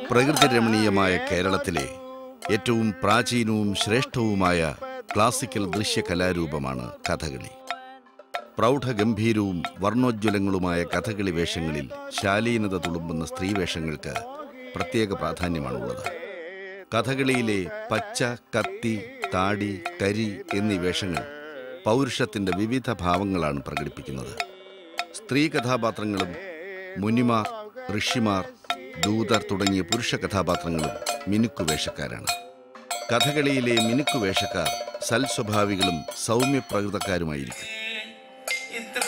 പ്രകൃതിരമണീയമായ കേരളത്തിലെ ഏറ്റവും പ്രാചീനവും ശ്രേഷ്ഠവുമായ ക്ലാസിക്കൽ ദൃശ്യ കലാരൂപമാണ് കഥകളി പ്രൗഢഗംഭീരവും വർണ്ണോജ്വലങ്ങളുമായ കഥകളി വേഷങ്ങളിൽ ശാലീനത തുളുമ്പുന്ന സ്ത്രീവേഷങ്ങൾക്ക് പ്രത്യേക പ്രാധാന്യമാണുള്ളത് കഥകളിയിലെ പച്ച കത്തി താടി കരി എന്നീ വേഷങ്ങൾ പൗരുഷത്തിന്റെ വിവിധ ഭാവങ്ങളാണ് പ്രകടിപ്പിക്കുന്നത് സ്ത്രീ കഥാപാത്രങ്ങളും മുനിമാർ ഋഷിമാർ ദൂതർ തുടങ്ങിയ പുരുഷ കഥാപാത്രങ്ങളും മിനുക്കു വേഷക്കാരാണ് കഥകളിയിലെ മിനുക്കു വേഷക്കാർ സൽസ്വഭാവികളും സൗമ്യപ്രകൃതക്കാരുമായിരിക്കും ഇത്ര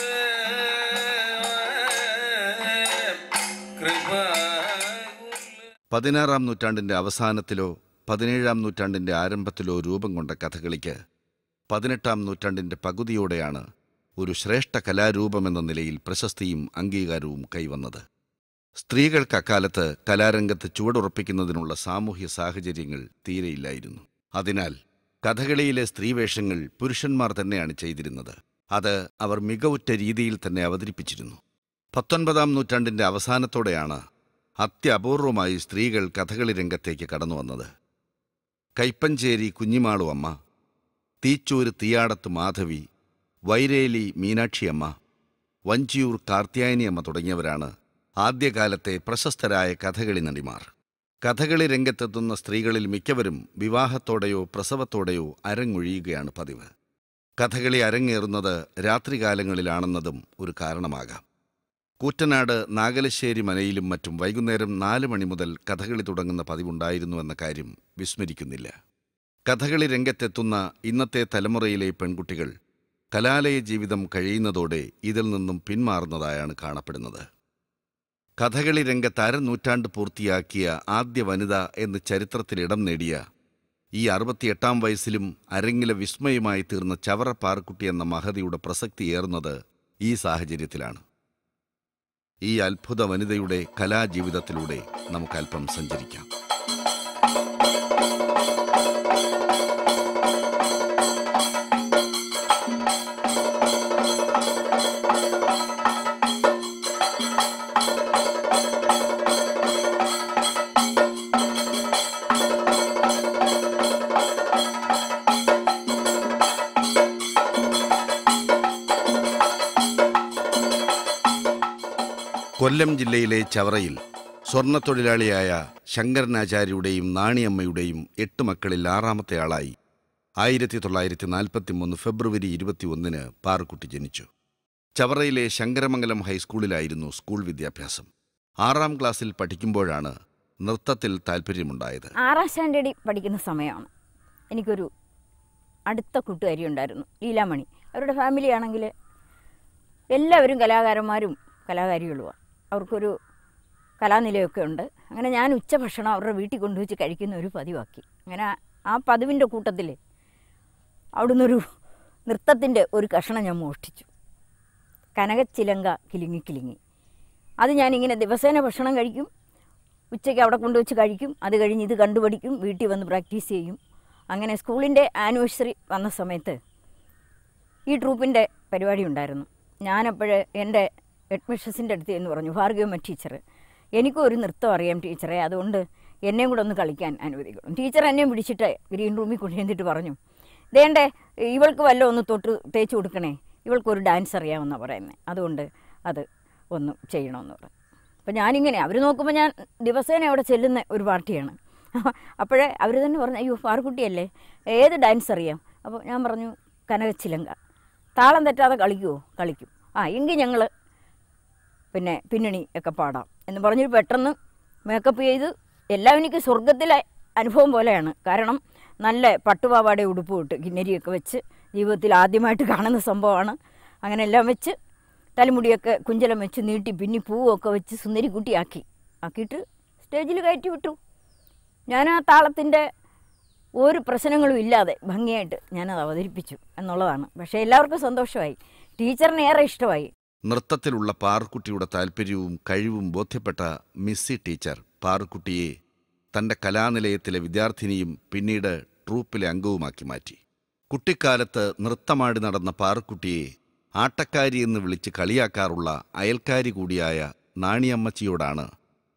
കൃപ പതിനാറാം നൂറ്റാണ്ടിന്റെ അവസാനത്തിലോ പതിനേഴാം നൂറ്റാണ്ടിന്റെ ആരംഭത്തിലോ രൂപം കൊണ്ട കഥകളിക്ക് പതിനെട്ടാം നൂറ്റാണ്ടിന്റെ പകുതിയോടെയാണ് ഒരു ശ്രേഷ്ഠ കലാരൂപമെന്ന നിലയിൽ പ്രശസ്തിയും അംഗീകാരവും കൈവന്നത് സ്ത്രീകൾക്ക് അക്കാലത്ത് കലാരംഗത്ത് ചുവടുറപ്പിക്കുന്നതിനുള്ള സാമൂഹ്യ സാഹചര്യങ്ങൾ തീരെയില്ലായിരുന്നു അതിനാൽ കഥകളിയിലെ സ്ത്രീവേഷങ്ങൾ പുരുഷന്മാർ തന്നെയാണ് ചെയ്തിരുന്നത് അത് അവർ മികവുറ്റ രീതിയിൽ തന്നെ അവതരിപ്പിച്ചിരുന്നു പത്തൊൻപതാം നൂറ്റാണ്ടിന്റെ അവസാനത്തോടെയാണ് അത്യപൂർവമായി സ്ത്രീകൾ കഥകളി രംഗത്തേക്ക് കടന്നു വന്നത് കൈപ്പഞ്ചേരി കുഞ്ഞിമാളു അമ്മ തീച്ചൂര് തീയാടത്ത് മാധവി വൈരേലി മീനാക്ഷിയമ്മ വഞ്ചിയൂർ കാർത്യായനിയമ്മ തുടങ്ങിയവരാണ് ആദ്യകാലത്തെ പ്രശസ്തരായ കഥകളി നടിമാർ കഥകളി രംഗത്തെത്തുന്ന സ്ത്രീകളിൽ മിക്കവരും വിവാഹത്തോടെയോ പ്രസവത്തോടെയോ അരങ്ങൊഴിയുകയാണ് പതിവ് കഥകളി അരങ്ങേറുന്നത് രാത്രികാലങ്ങളിലാണെന്നതും ഒരു കാരണമാകാം കൂറ്റനാട് നാഗലശ്ശേരി മനയിലും മറ്റും വൈകുന്നേരം നാല് മണി മുതൽ കഥകളി തുടങ്ങുന്ന പതിവുണ്ടായിരുന്നുവെന്ന കാര്യം വിസ്മരിക്കുന്നില്ല കഥകളി രംഗത്തെത്തുന്ന ഇന്നത്തെ തലമുറയിലെ പെൺകുട്ടികൾ കലാലയ ജീവിതം കഴിയുന്നതോടെ ഇതിൽ നിന്നും പിന്മാറുന്നതായാണ് കാണപ്പെടുന്നത് കഥകളി രംഗത്ത് അരനൂറ്റാണ്ട് പൂർത്തിയാക്കിയ ആദ്യ വനിത എന്ന് ചരിത്രത്തിൽ ഇടം നേടിയ ഈ അറുപത്തിയെട്ടാം വയസ്സിലും അരങ്ങിലെ വിസ്മയമായി തീർന്ന ചവറ പാറക്കുട്ടി എന്ന മഹതിയുടെ പ്രസക്തിയേറുന്നത് ഈ സാഹചര്യത്തിലാണ് ഈ അത്ഭുത വനിതയുടെ കലാജീവിതത്തിലൂടെ നമുക്ക് അല്പം സഞ്ചരിക്കാം കൊല്ലം ജില്ലയിലെ ചവറയിൽ സ്വർണ്ണത്തൊഴിലാളിയായ ശങ്കരനാചാര്യയുടെയും നാണിയമ്മയുടെയും എട്ട് മക്കളിൽ ആറാമത്തെ ആളായി ആയിരത്തി തൊള്ളായിരത്തി നാൽപ്പത്തി മൂന്ന് ഫെബ്രുവരി ഇരുപത്തിയൊന്നിന് പാറുക്കുട്ടി ജനിച്ചു ചവറയിലെ ശങ്കരമംഗലം ഹൈസ്കൂളിലായിരുന്നു സ്കൂൾ വിദ്യാഭ്യാസം ആറാം ക്ലാസ്സിൽ പഠിക്കുമ്പോഴാണ് നൃത്തത്തിൽ താല്പര്യമുണ്ടായത് ആറാം സ്റ്റാൻഡേർഡിൽ പഠിക്കുന്ന സമയമാണ് എനിക്കൊരു അടുത്ത കൂട്ടുകാരി ഉണ്ടായിരുന്നു ലീലാമണി അവരുടെ ഫാമിലി ആണെങ്കിൽ എല്ലാവരും കലാകാരന്മാരും കലാകാരികളുമാണ് അവർക്കൊരു കലാനിലയൊക്കെ ഉണ്ട് അങ്ങനെ ഞാൻ ഉച്ചഭക്ഷണം അവരുടെ വീട്ടിൽ കൊണ്ടുവച്ച് കഴിക്കുന്ന ഒരു പതിവാക്കി അങ്ങനെ ആ- ആ പതിവിൻ്റെ കൂട്ടത്തിൽ അവിടുന്ന് ഒരു നൃത്തത്തിൻ്റെ ഒരു കഷണം ഞാൻ മോഷ്ടിച്ചു കനകച്ചിലങ്ക കിലുങ്ങി കിലുങ്ങി അത് ഞാനിങ്ങനെ ദിവസേന ഭക്ഷണം കഴിക്കും ഉച്ചയ്ക്ക് അവിടെ കൊണ്ടുവച്ച് കഴിക്കും അത് കഴിഞ്ഞ് ഇത് കണ്ടുപഠിക്കും വീട്ടിൽ വന്ന് പ്രാക്ടീസ് ചെയ്യും അങ്ങനെ സ്കൂളിൻ്റെ ആനിവേഴ്സറി വന്ന സമയത്ത് ഈ ട്രൂപ്പിൻ്റെ പരിപാടി ഉണ്ടായിരുന്നു ഞാനപ്പോൾ എൻ്റെ ഹെഡ്മിഷസിൻ്റെ അടുത്ത് എന്ന് പറഞ്ഞു ഭാർഗവമ്മ ടീച്ചർ എനിക്കും ഒരു നൃത്തം അറിയാം ടീച്ചറെ അതുകൊണ്ട് എന്നെയും കൂടെ ഒന്ന് കളിക്കാൻ അനുവദിക്കണം ടീച്ചർ എന്നെയും പിടിച്ചിട്ട് ഗ്രീൻ റൂമിൽ കൊണ്ടുവന്നിട്ട് പറഞ്ഞു ദേണ്ടേ ഇവൾക്ക് വല്ല ഒന്ന് തൊട്ട് തേച്ച് കൊടുക്കണേ ഇവൾക്കൊരു ഡാൻസ് അറിയാമെന്നാണ് പറയുന്നത് അതുകൊണ്ട് അത് ഒന്ന് ചെയ്യണമെന്ന് പറഞ്ഞു അപ്പോൾ ഞാനിങ്ങനെ അവർ നോക്കുമ്പോൾ ഞാൻ ദിവസേന അവിടെ ചെല്ലുന്ന ഒരു പാർട്ടിയാണ് അപ്പോഴേ അവർ തന്നെ പറഞ്ഞു അയ്യോ പാറുക്കുട്ടിയല്ലേ ഏത് ഡാൻസ് അറിയാം അപ്പോൾ ഞാൻ പറഞ്ഞു കനകച്ചിലങ്ക താളം തെറ്റാതെ കളിക്കുമോ കളിക്കും ആ എങ്കിൽ ഞങ്ങൾ പിന്നെ പിന്നണി ഒക്കെ പാടാം എന്ന് പറഞ്ഞിട്ട് പെട്ടെന്ന് മേക്കപ്പ് ചെയ്ത് എല്ലാം എനിക്ക് സ്വർഗത്തിലെ അനുഭവം പോലെയാണ് കാരണം നല്ല പട്ടുപാവാട ഉടുപ്പ് ഇട്ട് കിന്നരിയൊക്കെ വെച്ച് ജീവിതത്തിൽ ആദ്യമായിട്ട് കാണുന്ന സംഭവമാണ് അങ്ങനെ എല്ലാം വെച്ച് തലമുടിയൊക്കെ കുഞ്ചലം വെച്ച് നീട്ടി പിന്നി പൂവൊക്കെ വെച്ച് സുന്ദരിക്കുട്ടിയാക്കി ആക്കിയിട്ട് സ്റ്റേജിൽ കയറ്റി വിട്ടു ഞാൻ ആ താളത്തിൻ്റെ ഒരു പ്രശ്നങ്ങളും ഇല്ലാതെ ഭംഗിയായിട്ട് ഞാനത് അവതരിപ്പിച്ചു എന്നുള്ളതാണ് പക്ഷേ എല്ലാവർക്കും സന്തോഷമായി ടീച്ചറിന് ഏറെ ഇഷ്ടമായി നൃത്തത്തിലുള്ള പാറുക്കുട്ടിയുടെ താല്പര്യവും കഴിവും ബോധ്യപ്പെട്ട മിസ്സി ടീച്ചർ പാറുക്കുട്ടിയെ തന്റെ കലാനിലയത്തിലെ വിദ്യാർത്ഥിനിയും പിന്നീട് ട്രൂപ്പിലെ അംഗവുമാക്കി മാറ്റി കുട്ടിക്കാലത്ത് നൃത്തമാടി നടന്ന പാറുക്കുട്ടിയെ ആട്ടക്കാരി എന്ന് വിളിച്ച് കളിയാക്കാറുള്ള അയൽക്കാരി കൂടിയായ നാണിയമ്മച്ചിയോടാണ്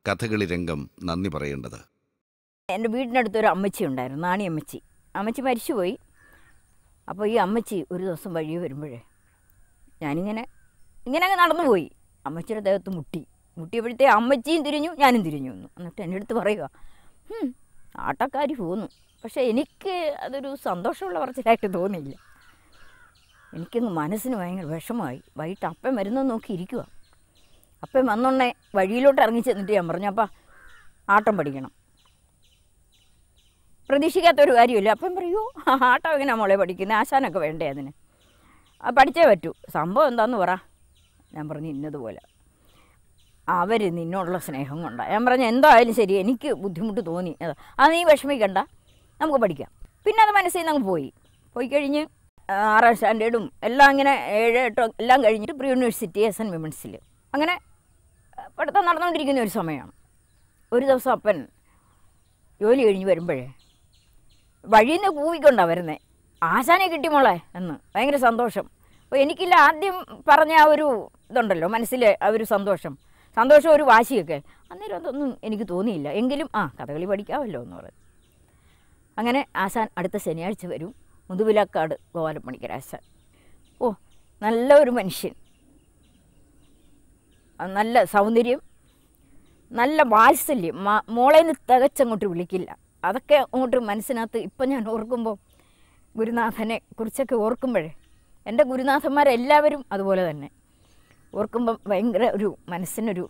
കഥകളി രംഗം നന്ദി പറയേണ്ടത് എൻ്റെ വീടിനടുത്തൊരു അമ്മച്ചി ഉണ്ടായിരുന്നു നാണി അമ്മച്ചി അമ്മച്ചി മരിച്ചുപോയി അപ്പോൾ ഈ അമ്മച്ചി ഒരു ദിവസം വഴിയെ വരുമ്പോഴേ ഞാനിങ്ങനെ ഇങ്ങനെ അങ്ങ് നടന്നു പോയി അമ്മച്ചിയുടെ ദേഹത്ത് മുട്ടി മുട്ടിയപ്പോഴത്തേ അമ്മച്ചിയും തിരിഞ്ഞു ഞാനും തിരിഞ്ഞു വന്നു എന്നിട്ട് എൻ്റെ അടുത്ത് പറയുക "ഹും, ആട്ടക്കാരി പോന്നു പക്ഷേ എനിക്ക് അതൊരു സന്തോഷമുള്ള പറച്ചിലായിട്ട് തോന്നിയില്ല എനിക്കങ്ങ് മനസ്സിന് ഭയങ്കര വിഷമമായി വൈകിട്ട് അപ്പം വരുന്നത് നോക്കി ഇരിക്കുക അപ്പം വന്നോണ്ടേ വഴിയിലോട്ട് ഇറങ്ങി ചെന്നിട്ട് ഞാൻ പറഞ്ഞു അപ്പം ആട്ടം പഠിക്കണം പ്രതീക്ഷിക്കാത്തൊരു കാര്യമില്ല അപ്പം പറയൂ ആട്ടം എങ്ങനെയാണ് മോളെ പഠിക്കുന്നത് ആശാനൊക്കെ വേണ്ടേ അതിന് ആ പഠിച്ചേ പറ്റൂ സംഭവം എന്താന്ന് പറ ഞാൻ പറഞ്ഞു ഇന്നതുപോലെ അവർ നിന്നോടുള്ള സ്നേഹം കൊണ്ടാണ് ഞാൻ പറഞ്ഞു എന്തായാലും ശരി എനിക്ക് ബുദ്ധിമുട്ട് തോന്നി അതാ അത് നീ വിഷമിക്കണ്ട നമുക്ക് പഠിക്കാം പിന്നെ അത് മനസ്സിൽ നിന്ന് അങ്ങ് പോയി പോയി കഴിഞ്ഞ് ആ, ആറാം സ്റ്റാൻഡേർഡും എല്ലാം ഇങ്ങനെ ഏഴ് എട്ടോ എല്ലാം കഴിഞ്ഞിട്ട് പ്രീ യൂണിവേഴ്സിറ്റി എസ് എൻ വിമൻസിൽ അങ്ങനെ ആ, പഠിത്തം നടന്നുകൊണ്ടിരിക്കുന്ന ഒരു സമയമാണ് ഒരു ദിവസം അപ്പൻ ജോലി കഴിഞ്ഞ് വരുമ്പോഴേ വഴിയിൽ നിന്ന് കൂവിക്കൊണ്ടാണ് വരുന്നത് ആശാനെ കിട്ടി മോളെ എന്ന് ഭയങ്കര സന്തോഷം അപ്പോൾ എനിക്കില്ല ആദ്യം പറഞ്ഞ ആ ഒരു ഇതുണ്ടല്ലോ മനസ്സിലെ ആ ഒരു സന്തോഷം സന്തോഷം ഒരു വാശിയൊക്കെ അന്നേരം അതൊന്നും എനിക്ക് തോന്നിയില്ല എങ്കിലും ആ കഥകളി പഠിക്കാമല്ലോ എന്ന് പറഞ്ഞു അങ്ങനെ ആശാൻ അടുത്ത ശനിയാഴ്ച വരും മുതുവിലക്കാട് ഗോപാലപ്പണിക്കർ ആശാൻ ഓ നല്ല ഒരു മനുഷ്യൻ ആ, നല്ല സൗന്ദര്യം നല്ല വാത്സല്യം മാ- മോളേന്ന് തികച്ചങ്ങോട്ട് വിളിക്കില്ല അതൊക്കെ അങ്ങോട്ട് മനസ്സിനകത്ത് ഇപ്പം ഞാൻ ഓർക്കുമ്പോൾ ഗുരുനാഥനെ കുറിച്ചൊക്കെ ഓർക്കുമ്പോഴേ എൻ്റെ ഗുരുനാഥന്മാരെല്ലാവരും അതുപോലെ തന്നെ ഓർക്കുമ്പം ഭയങ്കര ഒരു മനസ്സിനൊരു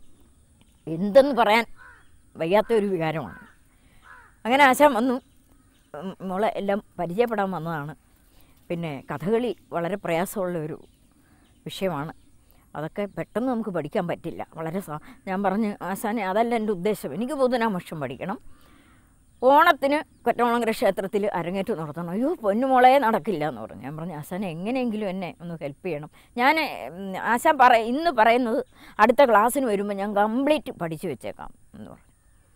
എന്തെന്ന് പറയാൻ വയ്യാത്ത ഒരു വികാരമാണ് അങ്ങനെ ആശാൻ വന്നു ഉം, മോളെ എല്ലാം പരിചയപ്പെടാൻ വന്നതാണ് പിന്നെ കഥകളി വളരെ പ്രയാസമുള്ള ഒരു വിഷയമാണ് അതൊക്കെ പെട്ടെന്ന് നമുക്ക് പഠിക്കാൻ പറ്റില്ല വളരെ സ- ഞാൻ പറഞ്ഞു ആശാനെ അതല്ല എൻ്റെ ഉദ്ദേശം എനിക്ക് പൊതുനാമോഷം പഠിക്കണം ഓണത്തിന് കൊറ്റമംഗല ക്ഷേത്രത്തിൽ അരങ്ങേറ്റം നടത്തണം അയ്യോ പൊന്നുമോളെ നടക്കില്ല എന്ന് പറഞ്ഞു ഞാൻ പറഞ്ഞു ആശാനെ എങ്ങനെയെങ്കിലും എന്നെ ഒന്ന് ഹെൽപ്പ് ചെയ്യണം ഞാൻ ഉം, ആശാൻ പറ ഇന്ന് പറയുന്നത് അടുത്ത ക്ലാസ്സിന് വരുമ്പോൾ ഞാൻ കംപ്ലീറ്റ് പഠിച്ചു വെച്ചേക്കാം എന്ന് പറഞ്ഞു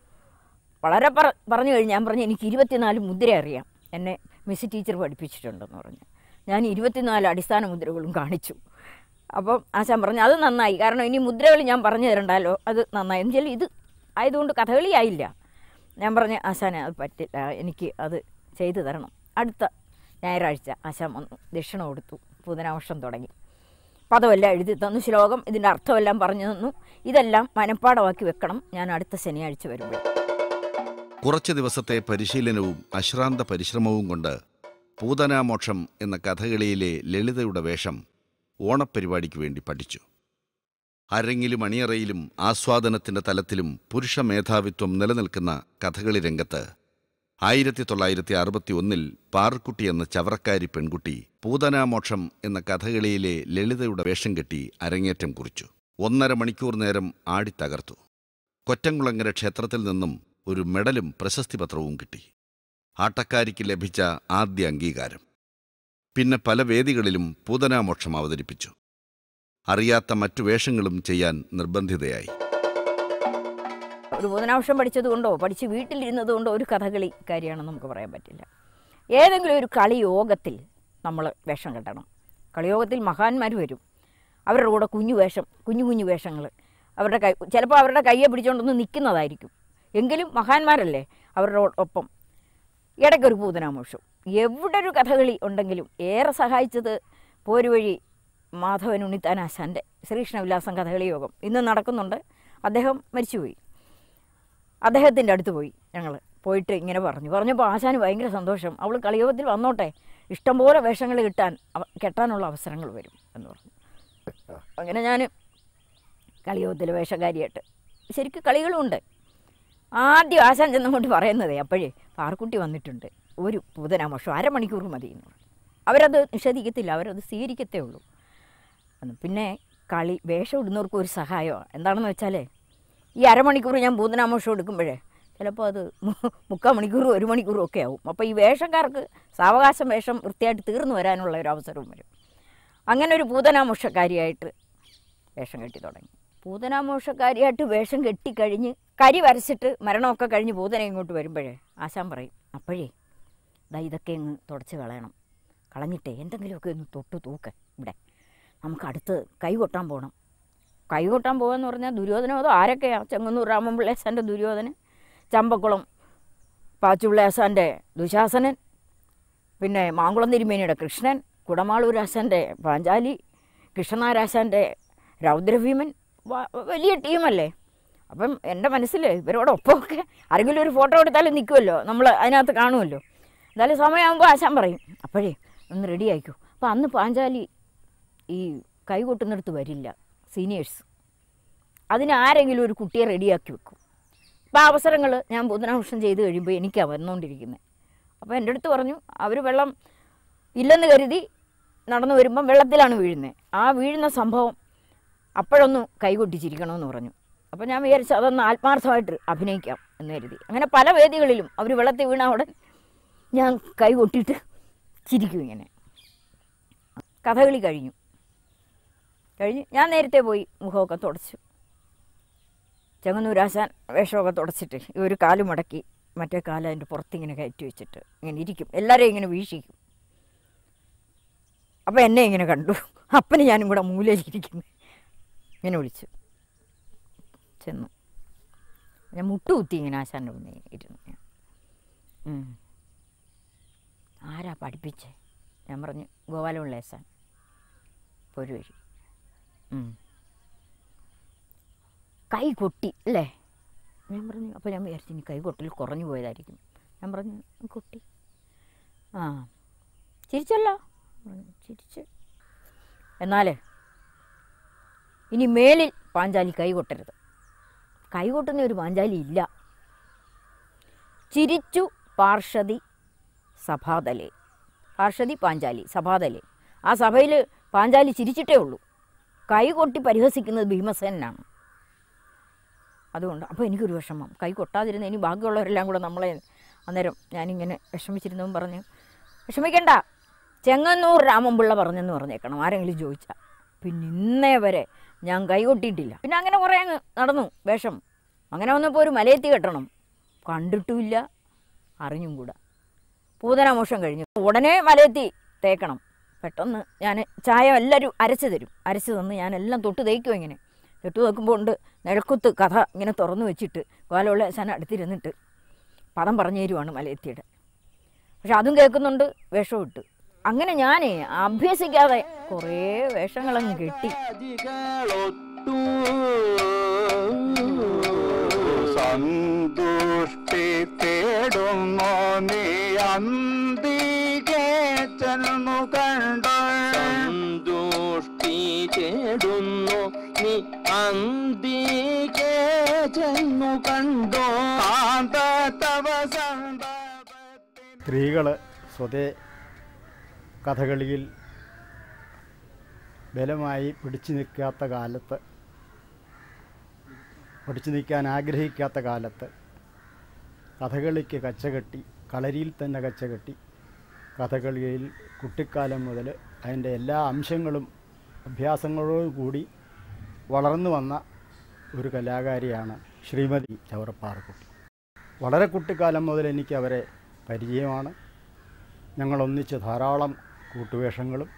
വളരെ പറ പറഞ്ഞു കഴിഞ്ഞ് ഞാൻ പറഞ്ഞു എനിക്ക് ഇരുപത്തിനാല് മുദ്ര അറിയാം എന്നെ മിസ് ടീച്ചർ പഠിപ്പിച്ചിട്ടുണ്ടെന്ന് പറഞ്ഞു ഞാൻ ഇരുപത്തിനാല് അടിസ്ഥാന മുദ്രകളും കാണിച്ചു അപ്പം ആശാൻ പറഞ്ഞു അത് നന്നായി കാരണം ഇനി മുദ്രകൾ ഞാൻ പറഞ്ഞു തരണ്ടല്ലോ അത് നന്നായി എന്ന് വെച്ചാൽ ഇത് ആയതുകൊണ്ട് കഥകളി ആയില്ല ഞാൻ പറഞ്ഞു ആശാനെ അത് പറ്റില്ല എനിക്ക് അത് ചെയ്തു തരണം അടുത്ത ഞായറാഴ്ച ആശാൻ വന്നു ദക്ഷിണ കൊടുത്തു പുതനാവർഷം തുടങ്ങി പദമെല്ലാം എഴുതി തന്നു ശ്ലോകം ഇതിൻ്റെ അർത്ഥമെല്ലാം പറഞ്ഞു തന്നു ഇതെല്ലാം മനഃപ്പാടമാക്കി വെക്കണം ഞാൻ അടുത്ത ശനിയാഴ്ച വരുമ്പോൾ കുറച്ച് ദിവസത്തെ പരിശീലനവും അശ്രാന്ത പരിശ്രമവും കൊണ്ട് പൂതനാമോക്ഷം എന്ന കഥകളിയിലെ ലളിതയുടെ വേഷം ഓണപ്പരിപാടിക്ക് വേണ്ടി പഠിച്ചു അരങ്ങിലും അണിയറയിലും ആസ്വാദനത്തിന്റെ തലത്തിലും പുരുഷ മേധാവിത്വം നിലനിൽക്കുന്ന കഥകളി രംഗത്ത് ആയിരത്തി തൊള്ളായിരത്തി അറുപത്തി ഒന്നിൽ പാറുക്കുട്ടി എന്ന ചവറക്കാരി പെൺകുട്ടി പൂതനാമോക്ഷം എന്ന കഥകളിയിലെ ലളിതയുടെ വേഷം കെട്ടി അരങ്ങേറ്റം കുറിച്ചു ഒന്നര മണിക്കൂർ നേരം ആടിത്തകർത്തു കൊറ്റംകുളങ്ങര ക്ഷേത്രത്തിൽ നിന്നും ഒരു മെഡലും പ്രശസ്തിപത്രവും കിട്ടി ആട്ടക്കാരിക്ക് ലഭിച്ച ആദ്യ അംഗീകാരം പിന്നെ പല വേദികളിലും പൂതനാമോക്ഷം അവതരിപ്പിച്ചു അറിയാത്ത മറ്റു വേഷങ്ങളും ചെയ്യാൻ നിർബന്ധിതയായി ഒരു ബുധനാംശം പഠിച്ചത് കൊണ്ടോ പഠിച്ച് വീട്ടിലിരുന്നത് കൊണ്ടോ ഒരു കഥകളി കാര്യമാണെന്ന് നമുക്ക് പറയാൻ പറ്റില്ല ഏതെങ്കിലും ഒരു കളി യോഗത്തിൽ നമ്മൾ വേഷം കെട്ടണം കളിയോഗത്തിൽ മഹാന്മാർ വരും അവരുടെ കൂടെ കുഞ്ഞു വേഷം കുഞ്ഞു കുഞ്ഞു വേഷങ്ങൾ അവരുടെ കൈ ചിലപ്പോൾ അവരുടെ കയ്യെ പിടിച്ചുകൊണ്ടൊന്ന് നിൽക്കുന്നതായിരിക്കും എങ്കിലും മഹാന്മാരല്ലേ അവരുടെ ഒപ്പം ഇടയ്ക്കൊരു പൂതനാമോഷം എവിടെ ഒരു കഥകളി ഉണ്ടെങ്കിലും ഏറെ സഹായിച്ചത് പോരുവഴി മാധവൻ ഉണ്ണിത്താനാശാൻ്റെ ശ്രീകൃഷ്ണവിലാസം കഥകളി യോഗം ഇന്ന് നടക്കുന്നുണ്ട് അദ്ദേഹം മരിച്ചുപോയി അദ്ദേഹത്തിൻ്റെ അടുത്ത് പോയി ഞങ്ങൾ പോയിട്ട് ഇങ്ങനെ പറഞ്ഞു പറഞ്ഞപ്പോൾ ആശാന് ഭയങ്കര സന്തോഷം അവൾ കളിയോഗത്തിൽ വന്നോട്ടെ ഇഷ്ടംപോലെ വേഷങ്ങൾ കിട്ടാൻ അവ- കെട്ടാനുള്ള അവസരങ്ങൾ വരും എന്ന് പറഞ്ഞു അങ്ങനെ ഞാൻ കളിയോഗത്തിൽ വേഷക്കാരിയായിട്ട് ശരിക്കും കളികളുമുണ്ട് ആദ്യം ആശാൻ ചെന്നങ്ങോട്ട് പറയുന്നതേ അപ്പോഴേ പാർക്കുട്ടി വന്നിട്ടുണ്ട് ഒരു പൂതനാമോഷം അരമണിക്കൂർ മതി എന്ന് പറഞ്ഞു അവരത് നിഷേധിക്കത്തില്ല അവരത് സ്വീകരിക്കത്തേ ഉള്ളൂ എന്ന് പിന്നെ കളി വേഷം ഇടുന്നവർക്ക് ഒരു സഹായമാണ് എന്താണെന്ന് വെച്ചാലേ ഈ അരമണിക്കൂർ ഞാൻ പൂതനാമോഷം എടുക്കുമ്പോഴേ ചിലപ്പോൾ അത് മു- മുക്കാൽ മണിക്കൂറും ഒരു മണിക്കൂറും ഒക്കെ ആവും അപ്പോൾ ഈ വേഷക്കാർക്ക് സാവകാശം വേഷം വൃത്തിയായിട്ട് തീർന്നു വരാനുള്ള ഒരു അവസരവും വരും അങ്ങനെ ഒരു പൂതനാമോഷക്കാരിയായിട്ട് വേഷം കെട്ടി തുടങ്ങി പൂതനാമോഷക്കാരിയായിട്ട് വേഷം കെട്ടിക്കഴിഞ്ഞ് കരി വരച്ചിട്ട് മരണമൊക്കെ കഴിഞ്ഞ് പൂതന ഇങ്ങോട്ട് വരുമ്പോഴേ ആശാൻ പറയും അപ്പോഴേ ദാ ഇതൊക്കെ അങ്ങ് തുടച്ച് കളയണം കളഞ്ഞിട്ടേ എന്തെങ്കിലുമൊക്കെ ഒന്ന് തൊട്ട് തൂക്ക് ഇവിടെ നമുക്ക് അടുത്ത് കൈ കൊട്ടാൻ പോകണം കൈകൊട്ടാൻ പോകാന്ന് പറഞ്ഞാൽ ദുര്യോധനം അതോ ആരൊക്കെയാണ് ചെങ്ങന്നൂർ രാമപിള്ളേശാൻ്റെ ദുര്യോധനൻ ചമ്പക്കുളം പാച്ചുപിള്ളേശാൻ്റെ ദുശാസനൻ പിന്നെ മാങ്കുളം തിരുമേനിയുടെ കൃഷ്ണൻ കുടമാളൂരാശാൻ്റെ പാഞ്ചാലി കൃഷ്ണനാരാശാൻ്റെ രൗദ്രഭീമൻ വ- വലിയ ടീമല്ലേ അപ്പം എൻ്റെ മനസ്സിൽ ഇവരോടൊപ്പമൊക്കെ ആരെങ്കിലും ഒരു ഫോട്ടോ എടുത്താലും നിൽക്കുമല്ലോ നമ്മൾ അതിനകത്ത് കാണുമല്ലോ എന്തായാലും സമയമാകുമ്പോൾ ആശാൻ പറയും അപ്പോഴേ ഒന്ന് റെഡി ആയിക്കോ അപ്പോൾ അന്ന് പാഞ്ചാലി ഈ കൈ കൊട്ടുന്നിടത്ത് വരില്ല സീനിയേഴ്സ് അതിന് ആരെങ്കിലും ഒരു കുട്ടിയെ റെഡിയാക്കി വെക്കും അപ്പോൾ ആ അവസരങ്ങൾ ഞാൻ ബുധനാഘോഷം ചെയ്ത് കഴിയുമ്പോൾ എനിക്കാണ് വന്നുകൊണ്ടിരിക്കുന്നത് അപ്പോൾ എൻ്റെ അടുത്ത് പറഞ്ഞു അവർ വെള്ളം ഇല്ലെന്ന് കരുതി നടന്നു വരുമ്പം വെള്ളത്തിലാണ് വീഴുന്നത് ആ വീഴുന്ന സംഭവം അപ്പോഴൊന്ന് കൈകൊട്ടിച്ചിരിക്കണമെന്ന് പറഞ്ഞു അപ്പോൾ ഞാൻ വിചാരിച്ചു അതൊന്ന് ആത്മാർത്ഥമായിട്ട് അഭിനയിക്കാം എന്ന് കരുതി അങ്ങനെ പല വേദികളിലും അവർ വെള്ളത്തിൽ വീണ ഉടൻ ഞാൻ കൈ കൊട്ടിയിട്ട് ചിരിക്കും ഇങ്ങനെ കഥകളി കഴിഞ്ഞു കഴിഞ്ഞ് ഞാൻ നേരത്തെ പോയി മുഖമൊക്കെ തുടച്ചു ചെങ്ങന്നൂരാശാൻ വേഷമൊക്കെ തുടച്ചിട്ട് ഈ ഒരു കാല് മടക്കി മറ്റേ കാല് അതിൻ്റെ പുറത്തിങ്ങനെ കയറ്റി വെച്ചിട്ട് ഇങ്ങനെ ഇരിക്കും എല്ലാവരെയും ഇങ്ങനെ വീക്ഷിക്കും അപ്പം എന്നെ ഇങ്ങനെ കണ്ടു അപ്പന് ഞാനും കൂടെ മൂലയിലിരിക്കുന്നു ഇങ്ങനെ വിളിച്ചു ചെന്നു ഞാൻ മുട്ടുകുത്തി ഇങ്ങനെ ആശാൻ്റെ മുന്നിൽ ഇരുന്നു ഞാൻ. ഉം. ആരാ പഠിപ്പിച്ചേ ഞാൻ പറഞ്ഞു ഗോപാലപിള്ള ആശാൻ പൊരുവഴി ഉം. കൈ കൊട്ടി അല്ലേ ഞാൻ പറഞ്ഞു അപ്പോൾ ഞാൻ വിചാരിച്ചു ഇനി കൈ കൊട്ടൽ കുറഞ്ഞു പോയതായിരിക്കും ഞാൻ പറഞ്ഞു കൊട്ടി ആ ചിരിച്ചല്ലോ പറഞ്ഞു, ചിരിച്ച് എന്നാലേ ഇനി മേലിൽ പാഞ്ചാലി കൈ കൊട്ടരുത് കൈ കൊട്ടുന്ന ഒരു പാഞ്ചാലി ഇല്ല ചിരിച്ചു പാർഷതി സഭാതലെ പാർഷതി പാഞ്ചാലി സഭാതലെ ആ സഭയിൽ പാഞ്ചാലി ചിരിച്ചിട്ടേ ഉള്ളൂ കൈ കൊട്ടി പരിഹസിക്കുന്നത് ഭീമസേനാണ് അതുകൊണ്ട് അപ്പോൾ എനിക്കൊരു വിഷമം കൈ കൊട്ടാതിരുന്ന ഇനി ബാക്കിയുള്ളവരെല്ലാം കൂടെ നമ്മളെ അന്നേരം ഞാനിങ്ങനെ വിഷമിച്ചിരുന്നവൻ പറഞ്ഞു വിഷമിക്കണ്ട ചെങ്ങന്നൂർ രാമൻപിള്ള പറഞ്ഞെന്ന് പറഞ്ഞേക്കണം ആരെങ്കിലും ചോദിച്ചാൽ പിന്നെ ഇന്നേ വരെ ഞാൻ കൈ കൊട്ടിയിട്ടില്ല പിന്നെ അങ്ങനെ കുറേ അങ്ങ് നടന്നു വേഷം അങ്ങനെ വന്നപ്പോൾ ഒരു മലയെത്തി കെട്ടണം കണ്ടിട്ടുമില്ല അറിഞ്ഞും കൂടാ പൂതനാമോഷം കഴിഞ്ഞു ഉടനെ മലയെത്തി തേക്കണം പെട്ടെന്ന് ഞാൻ ചായ എല്ലാവരും അരച്ച് തരും അരച്ച് തന്ന് ഞാൻ എല്ലാം തൊട്ട് തേക്കും ഇങ്ങനെ തൊട്ട് വെക്കുമ്പോൾ ഉണ്ട് നിഴക്കുത്ത് കഥ ഇങ്ങനെ തുറന്നു വെച്ചിട്ട് കോലുള്ള ശന അടുത്തിരുന്നിട്ട് പദം പറഞ്ഞു തരുവാണ് മലയെത്തിയുടെ പക്ഷെ അതും കേൾക്കുന്നുണ്ട് വേഷവും ഇട്ട് അങ്ങനെ ഞാൻ അഭ്യസിക്കാതെ കുറേ വേഷങ്ങളങ്ങ് കെട്ടി ാജികളൊട്ടു സന്തുഷ്ടി തേടുന്നു നീ അന്തികെ ചെന്നു കണ്ടു സന്തുഷ്ടി ചേടുന്നു നീ അന്തികെ ചെന്നു കണ്ടോ കാന്ത തവ സന്താപത്തിൽ സ്ത്രീകൾ സ്വതേ കഥകളിയിൽ ബലമായി പിടിച്ചു നിൽക്കാത്ത കാലത്ത് പിടിച്ചു നിൽക്കാൻ ആഗ്രഹിക്കാത്ത കാലത്ത് കഥകളിക്ക് കച്ചകെട്ടി കളരിയിൽ തന്നെ കച്ചകെട്ടി കഥകളിയിൽ കുട്ടിക്കാലം മുതൽ അതിൻ്റെ എല്ലാ അംശങ്ങളും അഭ്യാസങ്ങളോടും കൂടി വളർന്നു വന്ന ഒരു കലാകാരിയാണ് ശ്രീമതി ചവറപ്പാറക്കുട്ടി വളരെ കുട്ടിക്കാലം മുതൽ എനിക്ക് അവരെ പരിചയമാണ് ഞങ്ങൾ ഒന്നിച്ച് ധാരാളം കൂട്ടുവേഷങ്ങളും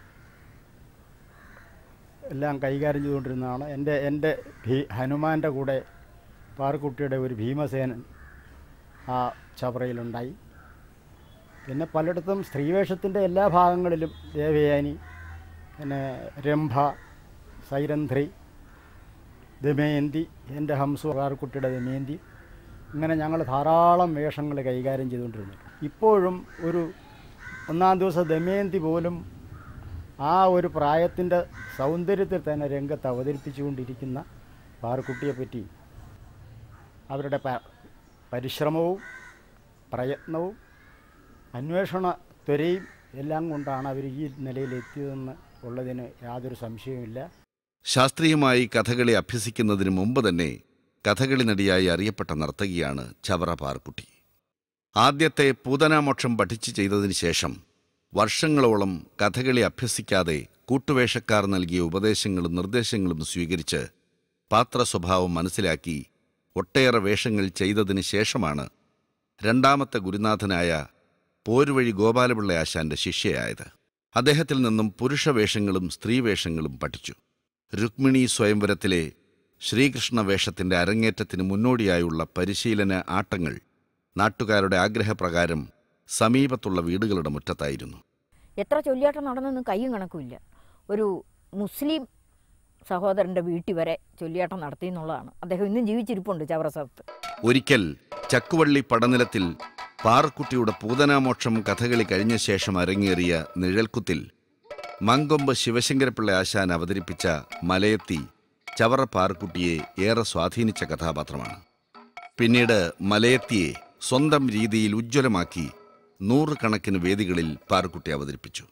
എല്ലാം കൈകാര്യം ചെയ്തുകൊണ്ടിരുന്നതാണ് എൻ്റെ എൻ്റെ ഭീ ഹനുമാൻ്റെ കൂടെ പാറക്കുട്ടിയുടെ ഒരു ഭീമസേനൻ ആ ചവറയിലുണ്ടായി പിന്നെ പലയിടത്തും സ്ത്രീവേഷത്തിൻ്റെ എല്ലാ ഭാഗങ്ങളിലും ദേവയാനി പിന്നെ രംഭ സൈരന്ധ്രി ദമയന്തി എൻ്റെ ഹംസു പാറക്കുട്ടിയുടെ ദമയന്തി ഇങ്ങനെ ഞങ്ങൾ ധാരാളം വേഷങ്ങൾ കൈകാര്യം ചെയ്തുകൊണ്ടിരുന്നു ഇപ്പോഴും ഒരു ഒന്നാം ദിവസം ദമയന്തി പോലും ആ ഒരു പ്രായത്തിൻ്റെ സൗന്ദര്യത്തിൽ തന്നെ രംഗത്ത് അവതരിപ്പിച്ചുകൊണ്ടിരിക്കുന്ന പാറക്കുട്ടിയെ പറ്റി അവരുടെ പ- പരിശ്രമവും പ്രയത്നവും അന്വേഷണ ത്വരയും എല്ലാം കൊണ്ടാണ് അവർ ഈ നിലയിലെത്തിയതെന്ന് ഉള്ളതിന് യാതൊരു സംശയവുമില്ല ശാസ്ത്രീയമായി കഥകളി അഭ്യസിക്കുന്നതിന് മുമ്പ് തന്നെ കഥകളി നടിയായി അറിയപ്പെട്ട നർത്തകിയാണ് ചവറ പാർക്കുട്ടി ആദ്യത്തെ പൂതനാമോക്ഷം പഠിച്ചു ചെയ്തതിന് ശേഷം വർഷങ്ങളോളം കഥകളി അഭ്യസിക്കാതെ കൂട്ടുവേഷക്കാർ നൽകിയ ഉപദേശങ്ങളും നിർദ്ദേശങ്ങളും സ്വീകരിച്ച് പാത്ര സ്വഭാവം മനസ്സിലാക്കി ഒട്ടേറെ വേഷങ്ങൾ ചെയ്തതിന് ശേഷമാണ് രണ്ടാമത്തെ ഗുരുനാഥനായ പോരുവഴി ഗോപാലപിള്ള ആശാന്റെ ശിഷ്യയായത് അദ്ദേഹത്തിൽ നിന്നും പുരുഷവേഷങ്ങളും സ്ത്രീവേഷങ്ങളും പഠിച്ചു രുക്മിണി സ്വയംവരത്തിലെ ശ്രീകൃഷ്ണ വേഷത്തിൻ്റെ അരങ്ങേറ്റത്തിന് മുന്നോടിയായുള്ള പരിശീലന ആട്ടങ്ങൾ നാട്ടുകാരുടെ ആഗ്രഹപ്രകാരം സമീപത്തുള്ള വീടുകളുടെ മുറ്റത്തായിരുന്നു എത്ര ചൊല്ലിയാട്ടം നടന്നൊന്നും കയ്യും കണക്കുമില്ല ഒരു മുസ്ലിം സഹോദരൻ്റെ വീട്ടിൽ വരെ ചൊല്ലിയാട്ടം നടത്തി എന്നുള്ളതാണ് അദ്ദേഹം ഇന്നും ജീവിച്ചിരിപ്പുണ്ട് ചവറസത്ത് ഒരിക്കൽ ചക്കുവള്ളി പടനിലത്തിൽ പാറക്കുട്ടിയുടെ പൂതനാമോക്ഷം കഥകളി കഴിഞ്ഞ ശേഷം അരങ്ങേറിയ നിഴൽക്കുത്തിൽ മങ്കൊമ്പ് ശിവശങ്കരപിള്ള ആശാൻ അവതരിപ്പിച്ച മലയത്തി ചവറ പാറക്കുട്ടിയെ ഏറെ സ്വാധീനിച്ച കഥാപാത്രമാണ് പിന്നീട് മലയത്തിയെ സ്വന്തം രീതിയിൽ ഉജ്ജ്വലമാക്കി നൂറുകണക്കിന് വേദികളിൽ പാറക്കുട്ടി അവതരിപ്പിച്ചു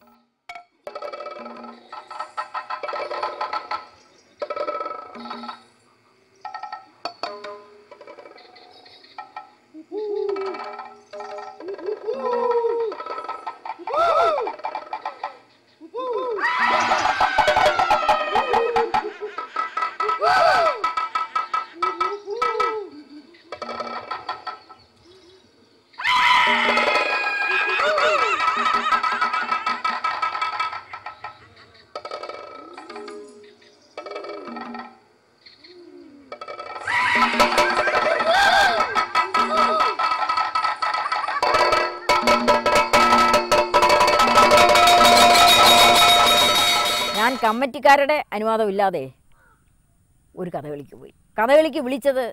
ഞാൻ കമ്മിറ്റിക്കാരുടെ അനുവാദമില്ലാതെ ഒരു കഥകളിക്ക് പോയി കഥകളിക്ക് വിളിച്ചത്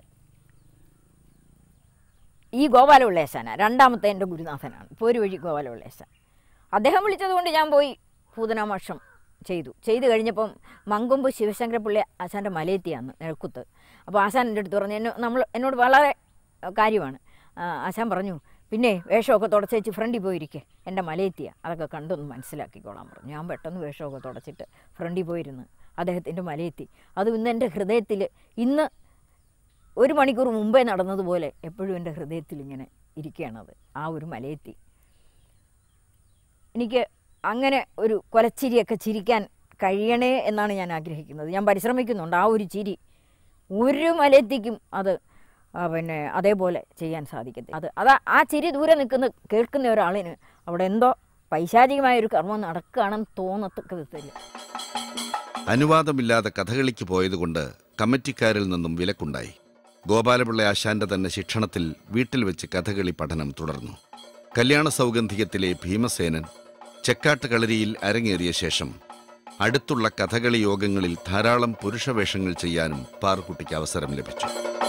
ഈ ഗോപാലപിള്ളേശാന രണ്ടാമത്തെ എൻ്റെ ഗുരുനാഥനാണ് പോരു വഴി ഗോപാലപിള്ളേശാൻ അദ്ദേഹം വിളിച്ചത് കൊണ്ട് ഞാൻ പോയി ഭൂതനാമോക്ഷം ചെയ്തു ചെയ്തു കഴിഞ്ഞപ്പം മങ്കൊമ്പ് ശിവശങ്കരപിള്ളി ആശാൻ്റെ മലയെത്തിയാന്ന് നിഴക്കുത്ത് അപ്പോൾ ആശാൻ എൻ്റെ അടുത്ത് പറഞ്ഞു എന്നെ നമ്മൾ എന്നോട് വളരെ അഹ്, കാര്യമാണ് ആ, ആശാൻ പറഞ്ഞു പിന്നെ വേഷമൊക്കെ തുടച്ചേച്ച് ഫ്രണ്ടിൽ പോയിരിക്കെ എൻ്റെ മലയെത്തിയ അതൊക്കെ കണ്ടൊന്ന് മനസ്സിലാക്കിക്കോളാൻ പറഞ്ഞു ഞാൻ പെട്ടെന്ന് വേഷമൊക്കെ തുടച്ചിട്ട് ഫ്രണ്ടിൽ പോയിരുന്ന് അദ്ദേഹത്തിൻ്റെ മലയെത്തി അത് ഇന്ന് എൻ്റെ ഹൃദയത്തിൽ ഇന്ന് ഒരു മണിക്കൂർ മുമ്പേ നടന്നതുപോലെ എപ്പോഴും എൻ്റെ ഹൃദയത്തിൽ ഇങ്ങനെ ഇരിക്കുകയാണത് ആ ഒരു മലയെത്തി എനിക്ക് അങ്ങനെ ഒരു കൊലച്ചിരിയൊക്കെ ചിരിക്കാൻ കഴിയണേ എന്നാണ് ഞാൻ ആഗ്രഹിക്കുന്നത് ഞാൻ പരിശ്രമിക്കുന്നുണ്ട് ആ ഒരു ചിരി ഒരു മലയെത്തിക്കും അത് ആ, പിന്നെ അതേപോലെ ചെയ്യാൻ സാധിക്കത്തില്ല അത് അതാ ആ ചിരി ദൂരെ നിൽക്കുന്ന കേൾക്കുന്ന ഒരാളിന് അവിടെ എന്തോ പൈശാചികമായ ഒരു കർമ്മം നടക്കുകയാണെന്ന് തോന്നത്തക്ക വിധത്തില്ല അനുവാദമില്ലാതെ കഥകളിക്ക് പോയതുകൊണ്ട് കമ്മിറ്റിക്കാരിൽ നിന്നും വിലക്കുണ്ടായി ഗോപാലപിള്ള ആശാന്റെ തന്നെ ശിക്ഷണത്തിൽ വീട്ടിൽ വെച്ച് കഥകളി പഠനം തുടർന്നു കല്യാണ സൗഗന്ധികത്തിലെ ഭീമസേനൻ ചെക്കാട്ട് കളരിയിൽ അരങ്ങേറിയ ശേഷം അടുത്തുള്ള കഥകളി യോഗങ്ങളിൽ ധാരാളം പുരുഷവേഷങ്ങൾ ചെയ്യാനും പാറുക്കുട്ടിക്ക് അവസരം ലഭിച്ചു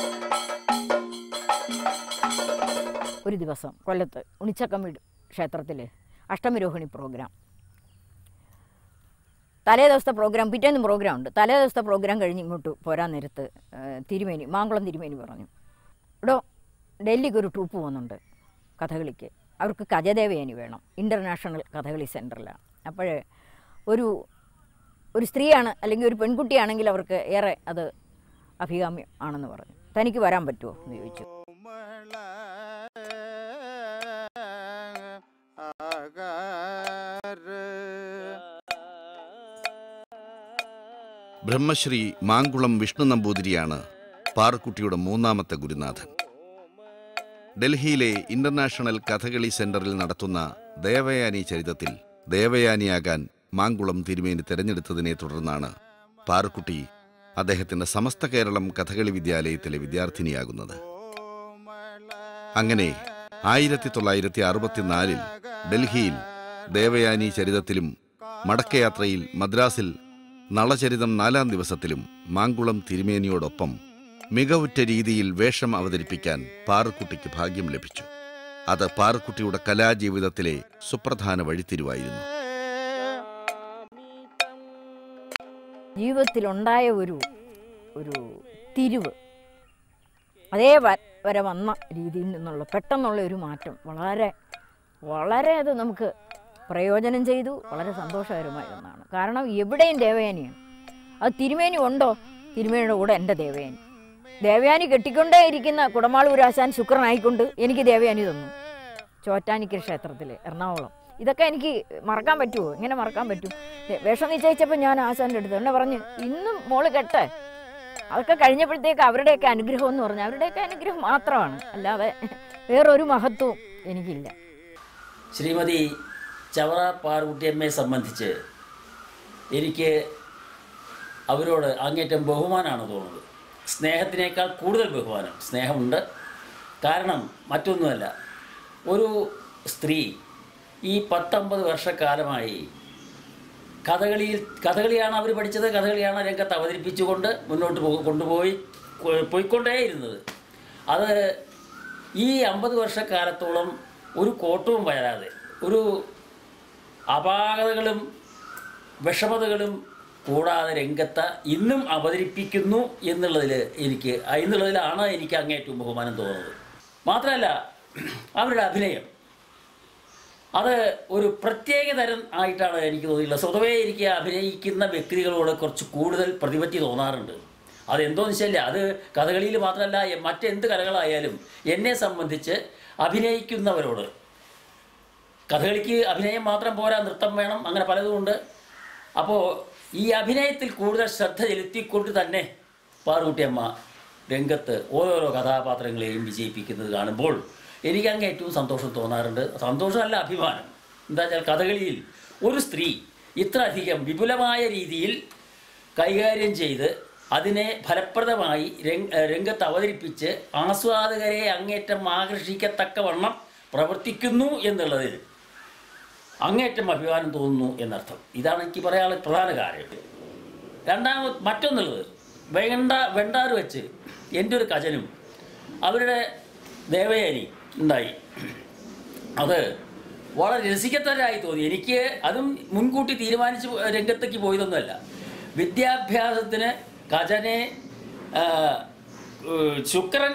ഒരു ദിവസം കൊല്ലത്ത് ഉണിച്ചക്കമ്മീട് ക്ഷേത്രത്തിൽ അഷ്ടമിരോഹിണി പ്രോഗ്രാം തലേ ദിവസത്തെ പ്രോഗ്രാം പിറ്റേന്നും പ്രോഗ്രാം ഉണ്ട് തലേ ദിവസത്തെ പ്രോഗ്രാം കഴിഞ്ഞ് ഇങ്ങോട്ട് പോരാൻ നേരത്ത് ഏഹ്, തിരുമേനി മാങ്കുളം തിരുമേനി പറഞ്ഞു ഇവിടെ ഡൽഹിക്ക് ഒരു ട്രൂപ്പ് പോകുന്നുണ്ട് കഥകളിക്ക് അവർക്ക് കജദേവയാനി വേണം ഇൻ്റർനാഷണൽ കഥകളി സെൻറ്ററിലാണ് അപ്പോൾ ഒരു ഒരു സ്ത്രീയാണ് അല്ലെങ്കിൽ ഒരു പെൺകുട്ടിയാണെങ്കിൽ അവർക്ക് ഏറെ അത് അഭികാമ്യം ആണെന്ന് പറഞ്ഞു തനിക്ക് വരാൻ പറ്റുമോ എന്ന് ചോദിച്ചു ബ്രഹ്മശ്രീ മാങ്കുളം വിഷ്ണു നമ്പൂതിരിയാണ് പാറുക്കുട്ടിയുടെ മൂന്നാമത്തെ ഗുരുനാഥൻ ഡൽഹിയിലെ ഇന്റർനാഷണൽ കഥകളി സെന്ററിൽ നടത്തുന്ന ദേവയാനി ചരിതത്തിൽ ദേവയാനിയാകാൻ മാങ്കുളം തിരുമേനി തെരഞ്ഞെടുത്തതിനെ തുടർന്നാണ് പാറുക്കുട്ടി അദ്ദേഹത്തിന്റെ സമസ്ത കേരളം കഥകളി വിദ്യാലയത്തിലെ വിദ്യാർത്ഥിനിയാകുന്നത് അങ്ങനെ ആയിരത്തി തൊള്ളായിരത്തി അറുപത്തിനാലിൽ ഡൽഹിയിൽ ദേവയാനി ചരിതത്തിലും മടക്കയാത്രയിൽ മദ്രാസിൽ നളചരിതം നാലാം ദിവസത്തിലും മാങ്കുളം തിരുമേനിയോടൊപ്പം മികവുറ്റ രീതിയിൽ വേഷം അവതരിപ്പിക്കാൻ പാറുക്കുട്ടിക്ക് ഭാഗ്യം ലഭിച്ചു അത് പാറുക്കുട്ടിയുടെ കലാജീവിതത്തിലെ സുപ്രധാന വഴിത്തിരിവായിരുന്നു ജീവിതത്തിലുണ്ടായ ഒരു ഒരു തിരിവ് അതേ വ- വരെ വന്ന രീതിയിൽ നിന്നുള്ള പെട്ടെന്നുള്ള ഒരു മാറ്റം വളരെ വളരെ അത് നമുക്ക് പ്രയോജനം ചെയ്തു വളരെ സന്തോഷകരമായ ഒന്നാണ് കാരണം എവിടെയും ദേവയാനിയാണ് അത് തിരുമേനി ഉണ്ടോ തിരുമേനിയുടെ കൂടെ എൻ്റെ ദേവയാനി ദേവയാനി കെട്ടിക്കൊണ്ടേ ഇരിക്കുന്ന കുടമാളൂരാശാൻ ശുക്രനായിക്കൊണ്ട് എനിക്ക് ദേവയാനി തന്നു ചോറ്റാനിക്കൽ ക്ഷേത്രത്തിൽ എറണാകുളം ഇതൊക്കെ എനിക്ക് മറക്കാൻ പറ്റുമോ എങ്ങനെ മറക്കാൻ പറ്റും ദേ, വേഷം നിശ്ചയിച്ചപ്പോൾ ഞാൻ ആശാൻ്റെ അടുത്ത് എന്നെ പറഞ്ഞ് ഇന്നും മോള് കെട്ട് അതൊക്കെ കഴിഞ്ഞപ്പോഴത്തേക്ക് അവരുടെയൊക്കെ അനുഗ്രഹം എന്ന് പറഞ്ഞാൽ അവരുടെയൊക്കെ അനുഗ്രഹം മാത്രമാണ് അല്ലാതെ വേറൊരു മഹത്വവും എനിക്കില്ല ശ്രീമതി ചവറ പാർക്കുട്ടിയമ്മയെ സംബന്ധിച്ച് എനിക്ക് അവരോട് അങ്ങേറ്റം ബഹുമാനമാണ് തോന്നുന്നത് സ്നേഹത്തിനേക്കാൾ കൂടുതൽ ബഹുമാനം സ്നേഹമുണ്ട് കാരണം മറ്റൊന്നുമല്ല ഒരു സ്ത്രീ ഈ പത്തൊമ്പത് വർഷക്കാലമായി കഥകളിയിൽ കഥകളിയാണ് അവർ പഠിച്ചത് കഥകളിയാണ് രംഗത്ത് അവതരിപ്പിച്ചുകൊണ്ട് മുന്നോട്ട് പോ കൊണ്ടുപോയി കൊ- പോയിക്കൊണ്ടേയിരുന്നത് അത് ഈ അമ്പത് വർഷക്കാലത്തോളം ഒരു കോട്ടവും വരാതെ ഒരു അപാകതകളും വിഷമതകളും കൂടാതെ രംഗത്ത് ഇന്നും അവതരിപ്പിക്കുന്നു എന്നുള്ളതിൽ എനിക്ക് എന്നുള്ളതിലാണ് എനിക്ക് അങ്ങേറ്റവും ബഹുമാനം തോന്നുന്നത് മാത്രമല്ല അവരുടെ അഭിനയം അത് ഒരു പ്രത്യേക തരം ആയിട്ടാണ് എനിക്ക് തോന്നിയിട്ടുള്ളത് സ്വതവേ എനിക്ക് അഭിനയിക്കുന്ന വ്യക്തികളോട് കുറച്ച് കൂടുതൽ പ്രതിപത്തി തോന്നാറുണ്ട് അതെന്തോന്ന് വെച്ചാൽ അത് കഥകളിയിൽ മാത്രമല്ല എ- മറ്റെന്ത് കലകളായാലും എന്നെ സംബന്ധിച്ച് അഭിനയിക്കുന്നവരോട് കഥകളിക്ക് അഭിനയം മാത്രം പോരാ നൃത്തം വേണം അങ്ങനെ പലതുമുണ്ട് അപ്പോൾ ഈ അഭിനയത്തിൽ കൂടുതൽ ശ്രദ്ധ ചെലുത്തിക്കൊണ്ട് തന്നെ പാറുകുട്ടിയമ്മ രംഗത്ത് ഓരോരോ കഥാപാത്രങ്ങളെയും വിജയിപ്പിക്കുന്നത് കാണുമ്പോൾ എനിക്ക് അങ്ങ് ഏറ്റവും സന്തോഷം തോന്നാറുണ്ട് സന്തോഷമല്ല അഭിമാനം എന്താ വെച്ചാൽ കഥകളിയിൽ ഒരു സ്ത്രീ ഇത്ര അധികം വിപുലമായ രീതിയിൽ കൈകാര്യം ചെയ്ത് അതിനെ ഫലപ്രദമായി രംഗ രംഗത്ത് അവതരിപ്പിച്ച് ആസ്വാദകരെ അങ്ങേറ്റം ആകർഷിക്കത്തക്കവണ്ണം പ്രവർത്തിക്കുന്നു എന്നുള്ളതിൽ അങ്ങേറ്റം അഭിമാനം തോന്നുന്നു എന്നർത്ഥം ഇതാണ് എനിക്ക് പറയാനുള്ള പ്രധാന കാര്യം രണ്ടാമത് മറ്റൊന്നുള്ളത് വേണ്ട വെണ്ടാറ് വെച്ച് എൻ്റെ ഒരു കജനും അവരുടെ ദേവയാനി ഉണ്ടായി അത് വളരെ രസിക്കത്തരായി തോന്നി എനിക്ക് അതും മുൻകൂട്ടി തീരുമാനിച്ച് രംഗത്തേക്ക് പോയതൊന്നുമല്ല വിദ്യാഭ്യാസത്തിന് കജനെ ആ, ഏഹ്, ശുക്രൻ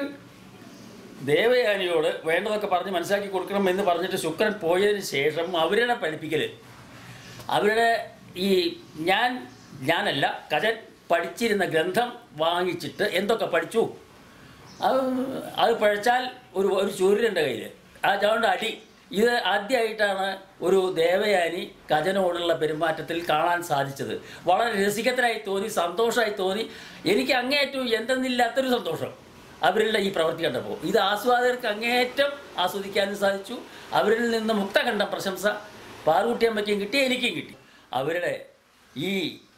ദേവയാനിയോട് വേണ്ടതൊക്കെ പറഞ്ഞ് മനസ്സിലാക്കി കൊടുക്കണം എന്ന് പറഞ്ഞിട്ട് ശുക്രൻ പോയതിന് ശേഷം അവരുടെ പഠിപ്പിക്കൽ അവരുടെ ഈ ഞാൻ ഞാനല്ല കജൻ പഠിച്ചിരുന്ന ഗ്രന്ഥം വാങ്ങിച്ചിട്ട് എന്തൊക്കെ പഠിച്ചു അത് അത് പഠിച്ചാൽ ഒരു ഒരു ചൂര്യൻ്റെ കയ്യിൽ അതുകൊണ്ട് അടി ഇത് ആദ്യമായിട്ടാണ് ഒരു ദേവയാനി കജനോടുള്ള പെരുമാറ്റത്തിൽ കാണാൻ സാധിച്ചത് വളരെ രസികത്തരായി തോന്നി സന്തോഷമായി തോന്നി എനിക്ക് അങ്ങേയറ്റവും എന്തെന്നില്ലാത്തൊരു സന്തോഷം അവരുടെ ഈ പ്രവൃത്തി കണ്ടപ്പോൾ ഇത് ആസ്വാദകർക്ക് അങ്ങേയറ്റം ആസ്വദിക്കാനും സാധിച്ചു അവരിൽ നിന്ന് മുക്തകണ്ഠം പ്രശംസ പാറുകുട്ടിയമ്മയ്ക്കും കിട്ടി എനിക്കും കിട്ടി അവരുടെ ഈ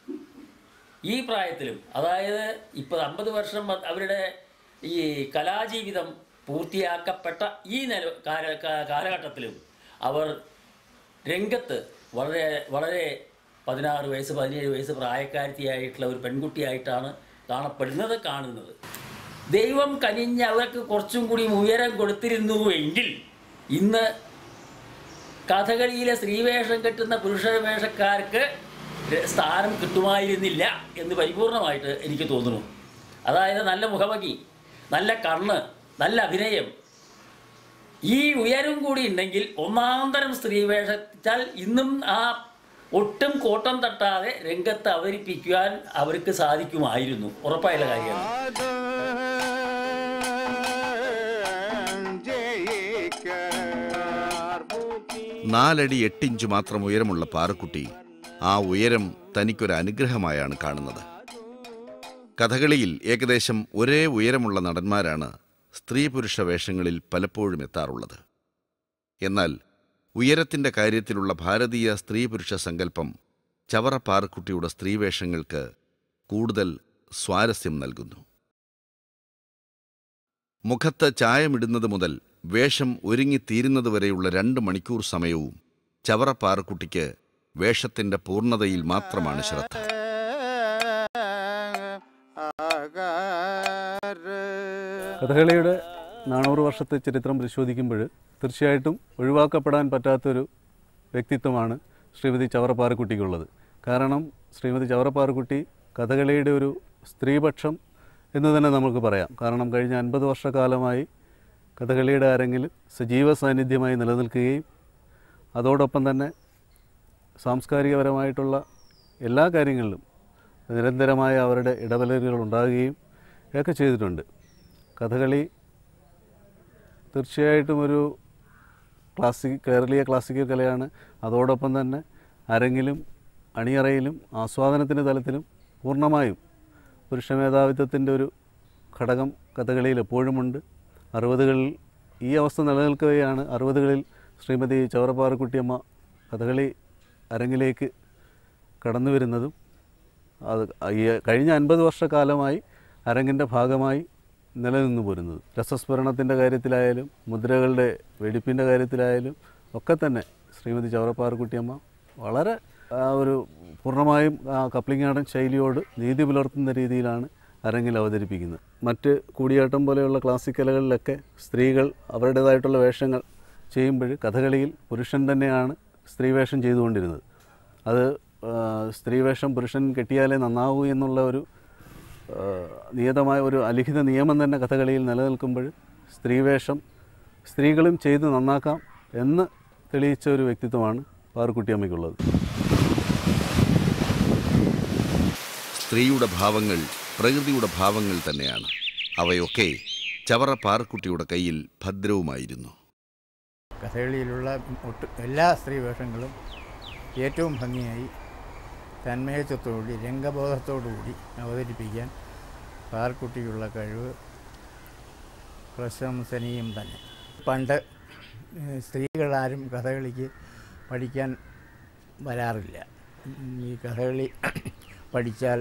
ഈ പ്രായത്തിലും അതായത് ഇപ്പോൾ അമ്പത് വർഷം വ- അവരുടെ ഈ കലാജീവിതം പൂർത്തിയാക്കപ്പെട്ട ഈ നില കാല കാ- കാലഘട്ടത്തിലും അവർ രംഗത്ത് വളരെ വളരെ പതിനാറ് വയസ്സ് പതിനേഴ് വയസ്സ് പ്രായക്കാരത്തിയായിട്ടുള്ള ഒരു പെൺകുട്ടിയായിട്ടാണ് കാണപ്പെടുന്നത് കാണുന്നത് ദൈവം കനിഞ്ഞ് അവർക്ക് കുറച്ചും കൂടി ഉയരം കൊടുത്തിരുന്നുവെങ്കിൽ ഇന്ന് കഥകളിയിലെ സ്ത്രീവേഷം കെട്ടുന്ന പുരുഷ വേഷക്കാർക്ക് ര- സ്ഥാനം കിട്ടുമായിരുന്നില്ല എന്ന് പരിപൂർണമായിട്ട് എനിക്ക് തോന്നുന്നു അതായത് നല്ല മുഖഭംഗി നല്ല കണ്ണ് നല്ല അഭിനയം ഈ ഉയരം കൂടി ഉണ്ടെങ്കിൽ ഒന്നാന്തരം സ്ത്രീവേഷത്താൽ ഇന്നും ആ ഒട്ടും കോട്ടം തട്ടാതെ രംഗത്ത് അവതരിപ്പിക്കുവാൻ അവർക്ക് സാധിക്കുമായിരുന്നു ഉറപ്പായുള്ള കാര്യമാണ് നാലടി എട്ടിഞ്ച് മാത്രം ഉയരമുള്ള പാറക്കുട്ടി ആ ഉയരം തനിക്കൊരു അനുഗ്രഹമായാണ് കാണുന്നത് കഥകളിയിൽ ഏകദേശം ഒരേ ഉയരമുള്ള നടന്മാരാണ് സ്ത്രീ പുരുഷ വേഷങ്ങളിൽ പലപ്പോഴും എത്താറുള്ളത് എന്നാൽ ഉയരത്തിൻ്റെ കാര്യത്തിലുള്ള ഭാരതീയ സ്ത്രീ പുരുഷ സങ്കല്പം ചവറ പാറക്കുട്ടിയുടെ സ്ത്രീവേഷങ്ങൾക്ക് കൂടുതൽ സ്വാരസ്യം നൽകുന്നു മുഖത്ത് ചായമിടുന്നത് മുതൽ വേഷം ഒരുങ്ങിത്തീരുന്നതുവരെയുള്ള രണ്ട് മണിക്കൂർ സമയവും ചവറ പാറക്കുട്ടിക്ക് വേഷത്തിന്റെ പൂർണ്ണതയിൽ മാത്രമാണ് ശ്രദ്ധ കഥകളിയുടെ നാനൂറ് വർഷത്തെ ചരിത്രം പരിശോധിക്കുമ്പോൾ തീർച്ചയായിട്ടും ഒഴിവാക്കപ്പെടാൻ പറ്റാത്തൊരു വ്യക്തിത്വമാണ് ശ്രീമതി ചവറപ്പാറക്കുട്ടിക്കുള്ളത് കാരണം ശ്രീമതി ചവറപ്പാറക്കുട്ടി കഥകളിയുടെ ഒരു സ്ത്രീപക്ഷം എന്ന് തന്നെ നമുക്ക് പറയാം കാരണം കഴിഞ്ഞ അൻപത് വർഷക്കാലമായി കഥകളിയുടെ അരങ്ങിൽ സജീവ സാന്നിധ്യമായി നിലനിൽക്കുകയും അതോടൊപ്പം തന്നെ സാംസ്കാരികപരമായിട്ടുള്ള എല്ലാ കാര്യങ്ങളിലും നിരന്തരമായ അവരുടെ ഇടപെടലുകൾ ഉണ്ടാകുകയും ഒക്കെ ചെയ്തിട്ടുണ്ട് കഥകളി തീർച്ചയായിട്ടും ഒരു ക്ലാസിക് കേരളീയ ക്ലാസിക്കൽ കലയാണ് അതോടൊപ്പം തന്നെ അരങ്ങിലും അണിയറയിലും ആസ്വാദനത്തിൻ്റെ തലത്തിലും പൂർണ്ണമായും പുരുഷ മേധാവിത്വത്തിൻ്റെ ഒരു ഘടകം കഥകളിയിൽ എപ്പോഴുമുണ്ട് അറുപതുകളിൽ ഈ അവസ്ഥ നിലനിൽക്കുകയാണ് അറുപതുകളിൽ ശ്രീമതി ചവറപ്പാറക്കുട്ടിയമ്മ കഥകളി അരങ്ങിലേക്ക് കടന്നു വരുന്നതും അത് ഈ കഴിഞ്ഞ അൻപത് വർഷക്കാലമായി അരങ്ങിൻ്റെ ഭാഗമായി നിലനിന്നു പോരുന്നത് രസസ്മരണത്തിൻ്റെ കാര്യത്തിലായാലും മുദ്രകളുടെ വെടിപ്പിൻ്റെ കാര്യത്തിലായാലും ഒക്കെ തന്നെ ശ്രീമതി ചവറപ്പാറക്കുട്ടിയമ്മ വളരെ ആ, ഒരു പൂർണ്ണമായും ആ, കപ്ലിങ്ങാടൻ ശൈലിയോട് നീതി പുലർത്തുന്ന രീതിയിലാണ് അരങ്ങിൽ അവതരിപ്പിക്കുന്നത് മറ്റ് കൂടിയാട്ടം പോലെയുള്ള ക്ലാസിക് കലകളിലൊക്കെ സ്ത്രീകൾ അവരുടേതായിട്ടുള്ള വേഷങ്ങൾ ചെയ്യുമ്പോൾ കഥകളിയിൽ പുരുഷൻ തന്നെയാണ് സ്ത്രീവേഷം ചെയ്തുകൊണ്ടിരുന്നത് അത് ആ, സ്ത്രീവേഷം പുരുഷൻ കെട്ടിയാലേ നന്നാവൂ എന്നുള്ള ഒരു ആ, നിയതമായ ഒരു അലിഖിത നിയമം തന്നെ കഥകളിയിൽ നിലനിൽക്കുമ്പോൾ സ്ത്രീവേഷം സ്ത്രീകളും ചെയ്ത് നന്നാക്കാം എന്ന് തെളിയിച്ച ഒരു വ്യക്തിത്വമാണ് പാറുക്കുട്ടിയമ്മയ്ക്കുള്ളത് സ്ത്രീയുടെ ഭാവങ്ങൾ പ്രകൃതിയുടെ ഭാവങ്ങൾ തന്നെയാണ് അവയൊക്കെ ചവറ പാറക്കുട്ടിയുടെ കയ്യിൽ ഭദ്രവുമായിരുന്നു കഥകളിയിലുള്ള ഒട്ട് എല്ലാ സ്ത്രീ വേഷങ്ങളും ഏറ്റവും ഭംഗിയായി തന്മയത്വത്തോടുകൂടി രംഗബോധത്തോടുകൂടി അവതരിപ്പിക്കാൻ പാർക്കുട്ടിക്കുള്ള കഴിവ് പ്രശംസനീയം തന്നെ പണ്ട് ഏഹ്, സ്ത്രീകളാരും കഥകളിക്ക് പഠിക്കാൻ വരാറില്ല ഉം, ഈ കഥകളി പഠിച്ചാൽ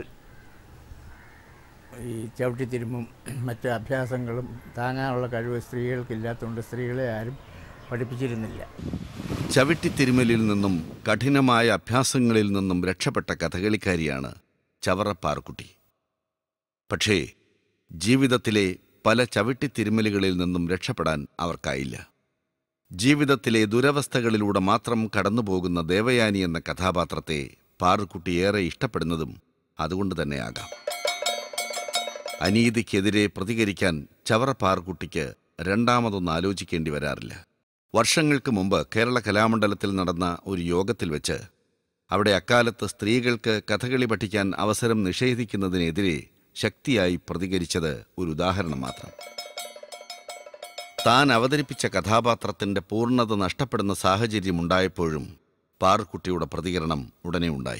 ഈ ചവിട്ടിത്തിരുമ്പും മറ്റ് അഭ്യാസങ്ങളും താങ്ങാനുള്ള കഴിവ് സ്ത്രീകൾക്കില്ലാത്തതുകൊണ്ട് സ്ത്രീകളെ ആരും പഠിപ്പിച്ചിരുന്നില്ല ചവിട്ടിത്തിരുമലിൽ നിന്നും കഠിനമായ അഭ്യാസങ്ങളിൽ നിന്നും രക്ഷപ്പെട്ട കഥകളിക്കാരിയാണ് ചവറ പാറക്കുട്ടി പക്ഷേ ജീവിതത്തിലെ പല ചവിട്ടിത്തിരുമലുകളിൽ നിന്നും രക്ഷപ്പെടാൻ അവർക്കായില്ല ജീവിതത്തിലെ ദുരവസ്ഥകളിലൂടെ മാത്രം കടന്നുപോകുന്ന ദേവയാനി എന്ന കഥാപാത്രത്തെ പാറുക്കുട്ടി ഏറെ ഇഷ്ടപ്പെടുന്നതും അതുകൊണ്ട് തന്നെയാകാം അനീതിക്കെതിരെ പ്രതികരിക്കാൻ ചവറ പാറുക്കുട്ടിക്ക് രണ്ടാമതൊന്നും ആലോചിക്കേണ്ടി വരാറില്ല വർഷങ്ങൾക്ക് മുമ്പ് കേരള കലാമണ്ഡലത്തിൽ നടന്ന ഒരു യോഗത്തിൽ വെച്ച് അവിടെ അക്കാലത്ത് സ്ത്രീകൾക്ക് കഥകളി പഠിക്കാൻ അവസരം നിഷേധിക്കുന്നതിനെതിരെ ശക്തിയായി പ്രതികരിച്ചത് ഒരു ഉദാഹരണം മാത്രം താൻ അവതരിപ്പിച്ച കഥാപാത്രത്തിന്റെ പൂർണ്ണത നഷ്ടപ്പെടുന്ന സാഹചര്യമുണ്ടായപ്പോഴും പാറുക്കുട്ടിയുടെ പ്രതികരണം ഉടനെ ഉണ്ടായി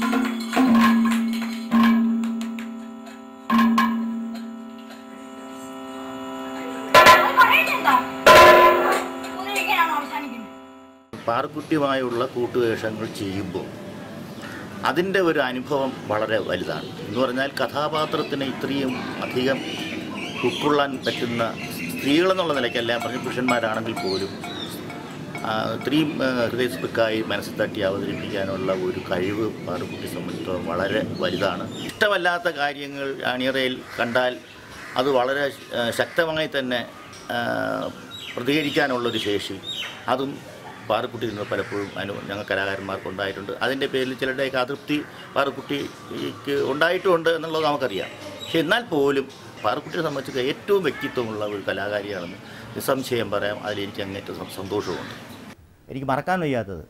പാറക്കുട്ടിയുമായുള്ള കൂട്ടുവേഷങ്ങൾ ചെയ്യുമ്പോൾ അതിൻ്റെ ഒരു അനുഭവം വളരെ വലുതാണ് എന്ന് പറഞ്ഞാൽ കഥാപാത്രത്തിന് ഇത്രയും അധികം ഉൾക്കൊള്ളാൻ പറ്റുന്ന സ്ത്രീകളെന്നുള്ള നിലയ്ക്കല്ല പറഞ്ഞ പുരുഷന്മാരാണെങ്കിൽ പോലും ആ, ഇത്രയും ആ, ഹൃദയസ്പൃക്കായി മനസ്സിൽ തട്ടി അവതരിപ്പിക്കാനുള്ള ഒരു കഴിവ് പാറക്കുട്ടി സംബന്ധിച്ചിടത്തോളം വളരെ വലുതാണ് ഇഷ്ടമല്ലാത്ത കാര്യങ്ങൾ അണിയറയിൽ കണ്ടാൽ അത് വളരെ ആ, ശക്തമായി തന്നെ ആ, പ്രതികരിക്കാനുള്ളൊരു ശേഷി അതും പാറക്കുട്ടിയിൽ നിന്ന് പലപ്പോഴും അനു ഞങ്ങൾ കലാകാരന്മാർക്ക് ഉണ്ടായിട്ടുണ്ട് അതിൻ്റെ പേരിൽ ചിലരുടെയൊക്കെ അതൃപ്തി പാറക്കുട്ടിക്ക് ഉണ്ടായിട്ടുമുണ്ട് എന്നുള്ളത് നമുക്കറിയാം പക്ഷെ എന്നാൽ പോലും പാറക്കുട്ടിയെ സംബന്ധിച്ച് ഏറ്റവും വ്യക്തിത്വമുള്ള ഒരു കലാകാരിയാണെന്ന് നിസ്സംശയം പറയാം അതിലെനിക്ക് അങ്ങേറ്റ സം- സന്തോഷവുമുണ്ട് എനിക്ക് മറക്കാൻ വയ്യാത്തത്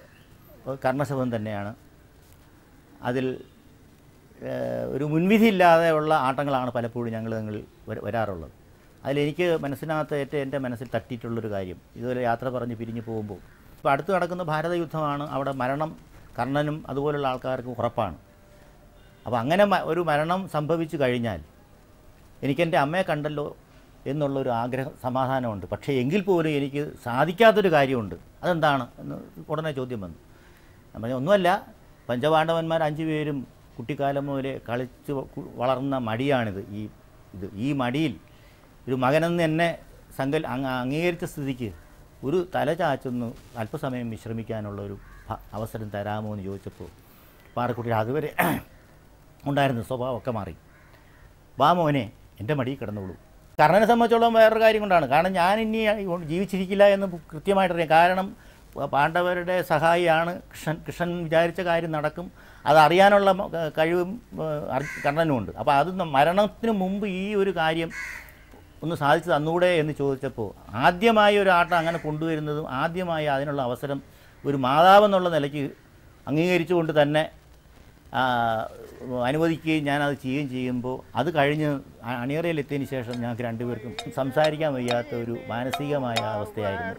കർണശബം തന്നെയാണ് അതിൽ ഏഹ്, ഒരു മുൻവിധിയില്ലാതെ ഉള്ള ആട്ടങ്ങളാണ് പലപ്പോഴും ഞങ്ങൾ തങ്ങളിൽ വര- വരാറുള്ളത് അതിലെനിക്ക് മനസ്സിനകത്ത് ഏറ്റവും എൻ്റെ മനസ്സിൽ തട്ടിയിട്ടുള്ളൊരു കാര്യം ഇതുപോലെ യാത്ര പറഞ്ഞ് പിരിഞ്ഞു പോകുമ്പോൾ ഇപ്പോൾ അടുത്ത് നടക്കുന്ന ഭാരത യുദ്ധമാണ് അവിടെ മരണം കർണനും അതുപോലുള്ള ആൾക്കാർക്ക് ഉറപ്പാണ് അപ്പോൾ അങ്ങനെ മ- ഒരു മരണം സംഭവിച്ചു കഴിഞ്ഞാൽ എനിക്കെൻ്റെ അമ്മയെ കണ്ടല്ലോ എന്നുള്ളൊരു ആഗ്രഹം സമാധാനമുണ്ട് പക്ഷേ എങ്കിൽ പോലും എനിക്ക് സാധിക്കാത്തൊരു കാര്യമുണ്ട് അതെന്താണ് എന്ന് ഉടനെ ചോദ്യം വന്നു ഞാൻ പറഞ്ഞു ഒന്നുമല്ല പഞ്ചപാണ്ഡവന്മാർ അഞ്ചു പേരും കുട്ടിക്കാലം മുതലേ കളിച്ച് വ- വളർന്ന മടിയാണിത് ഈ ഇത് ഈ മടിയിൽ ഒരു മകനെന്ന് എന്നെ സങ്കൽ അങ്ങ് അംഗീകരിച്ച സ്ഥിതിക്ക് ഒരു തല ചാച്ചൊന്ന് അല്പസമയം വിശ്രമിക്കാനുള്ള ഒരു ഭ- അവസരം തരാമോ എന്ന് ചോദിച്ചപ്പോൾ പാറക്കുട്ടി അതുവരെ ഉണ്ടായിരുന്ന സ്വഭാവമൊക്കെ മാറി വാ മോനെ എൻ്റെ മടിയിൽ കിടന്നോളൂ കർണനെ സംബന്ധിച്ചോളം വേറൊരു കാര്യം കൊണ്ടാണ് കാരണം ഞാൻ ഇനി ജീവിച്ചിരിക്കില്ല എന്ന് കൃത്യമായിട്ടറിയാം കാരണം പാണ്ഡവരുടെ സഹായിയാണ് കൃഷ്ണൻ കൃഷ്ണൻ വിചാരിച്ച കാര്യം നടക്കും അതറിയാനുള്ള മ- കഴിവും ഏഹ്, അർ- കർണനുമുണ്ട് അപ്പോൾ അത് ന- മരണത്തിന് മുമ്പ് ഈ ഒരു കാര്യം ഒന്ന് സാധിച്ചു തന്നൂടെ എന്ന് ചോദിച്ചപ്പോൾ ആദ്യമായി ഒരു ആട്ടം അങ്ങനെ കൊണ്ടുവരുന്നതും ആദ്യമായി അതിനുള്ള അവസരം ഒരു മാതാവെന്നുള്ള നിലയ്ക്ക് അംഗീകരിച്ചുകൊണ്ട് തന്നെ ആ, അനുവദിക്കുകയും ഞാനത് ചെയ്യുകയും ചെയ്യുമ്പോൾ അത് കഴിഞ്ഞ് അ- അണിയറയിലെത്തിയതിന് ശേഷം ഞങ്ങൾക്ക് രണ്ടുപേർക്കും സംസാരിക്കാൻ വയ്യാത്ത ഒരു മാനസികമായ അവസ്ഥയായിരുന്നു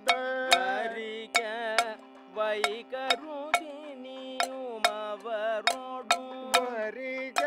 വരിക വൈകരുതിനിയുമവരോടു വരിക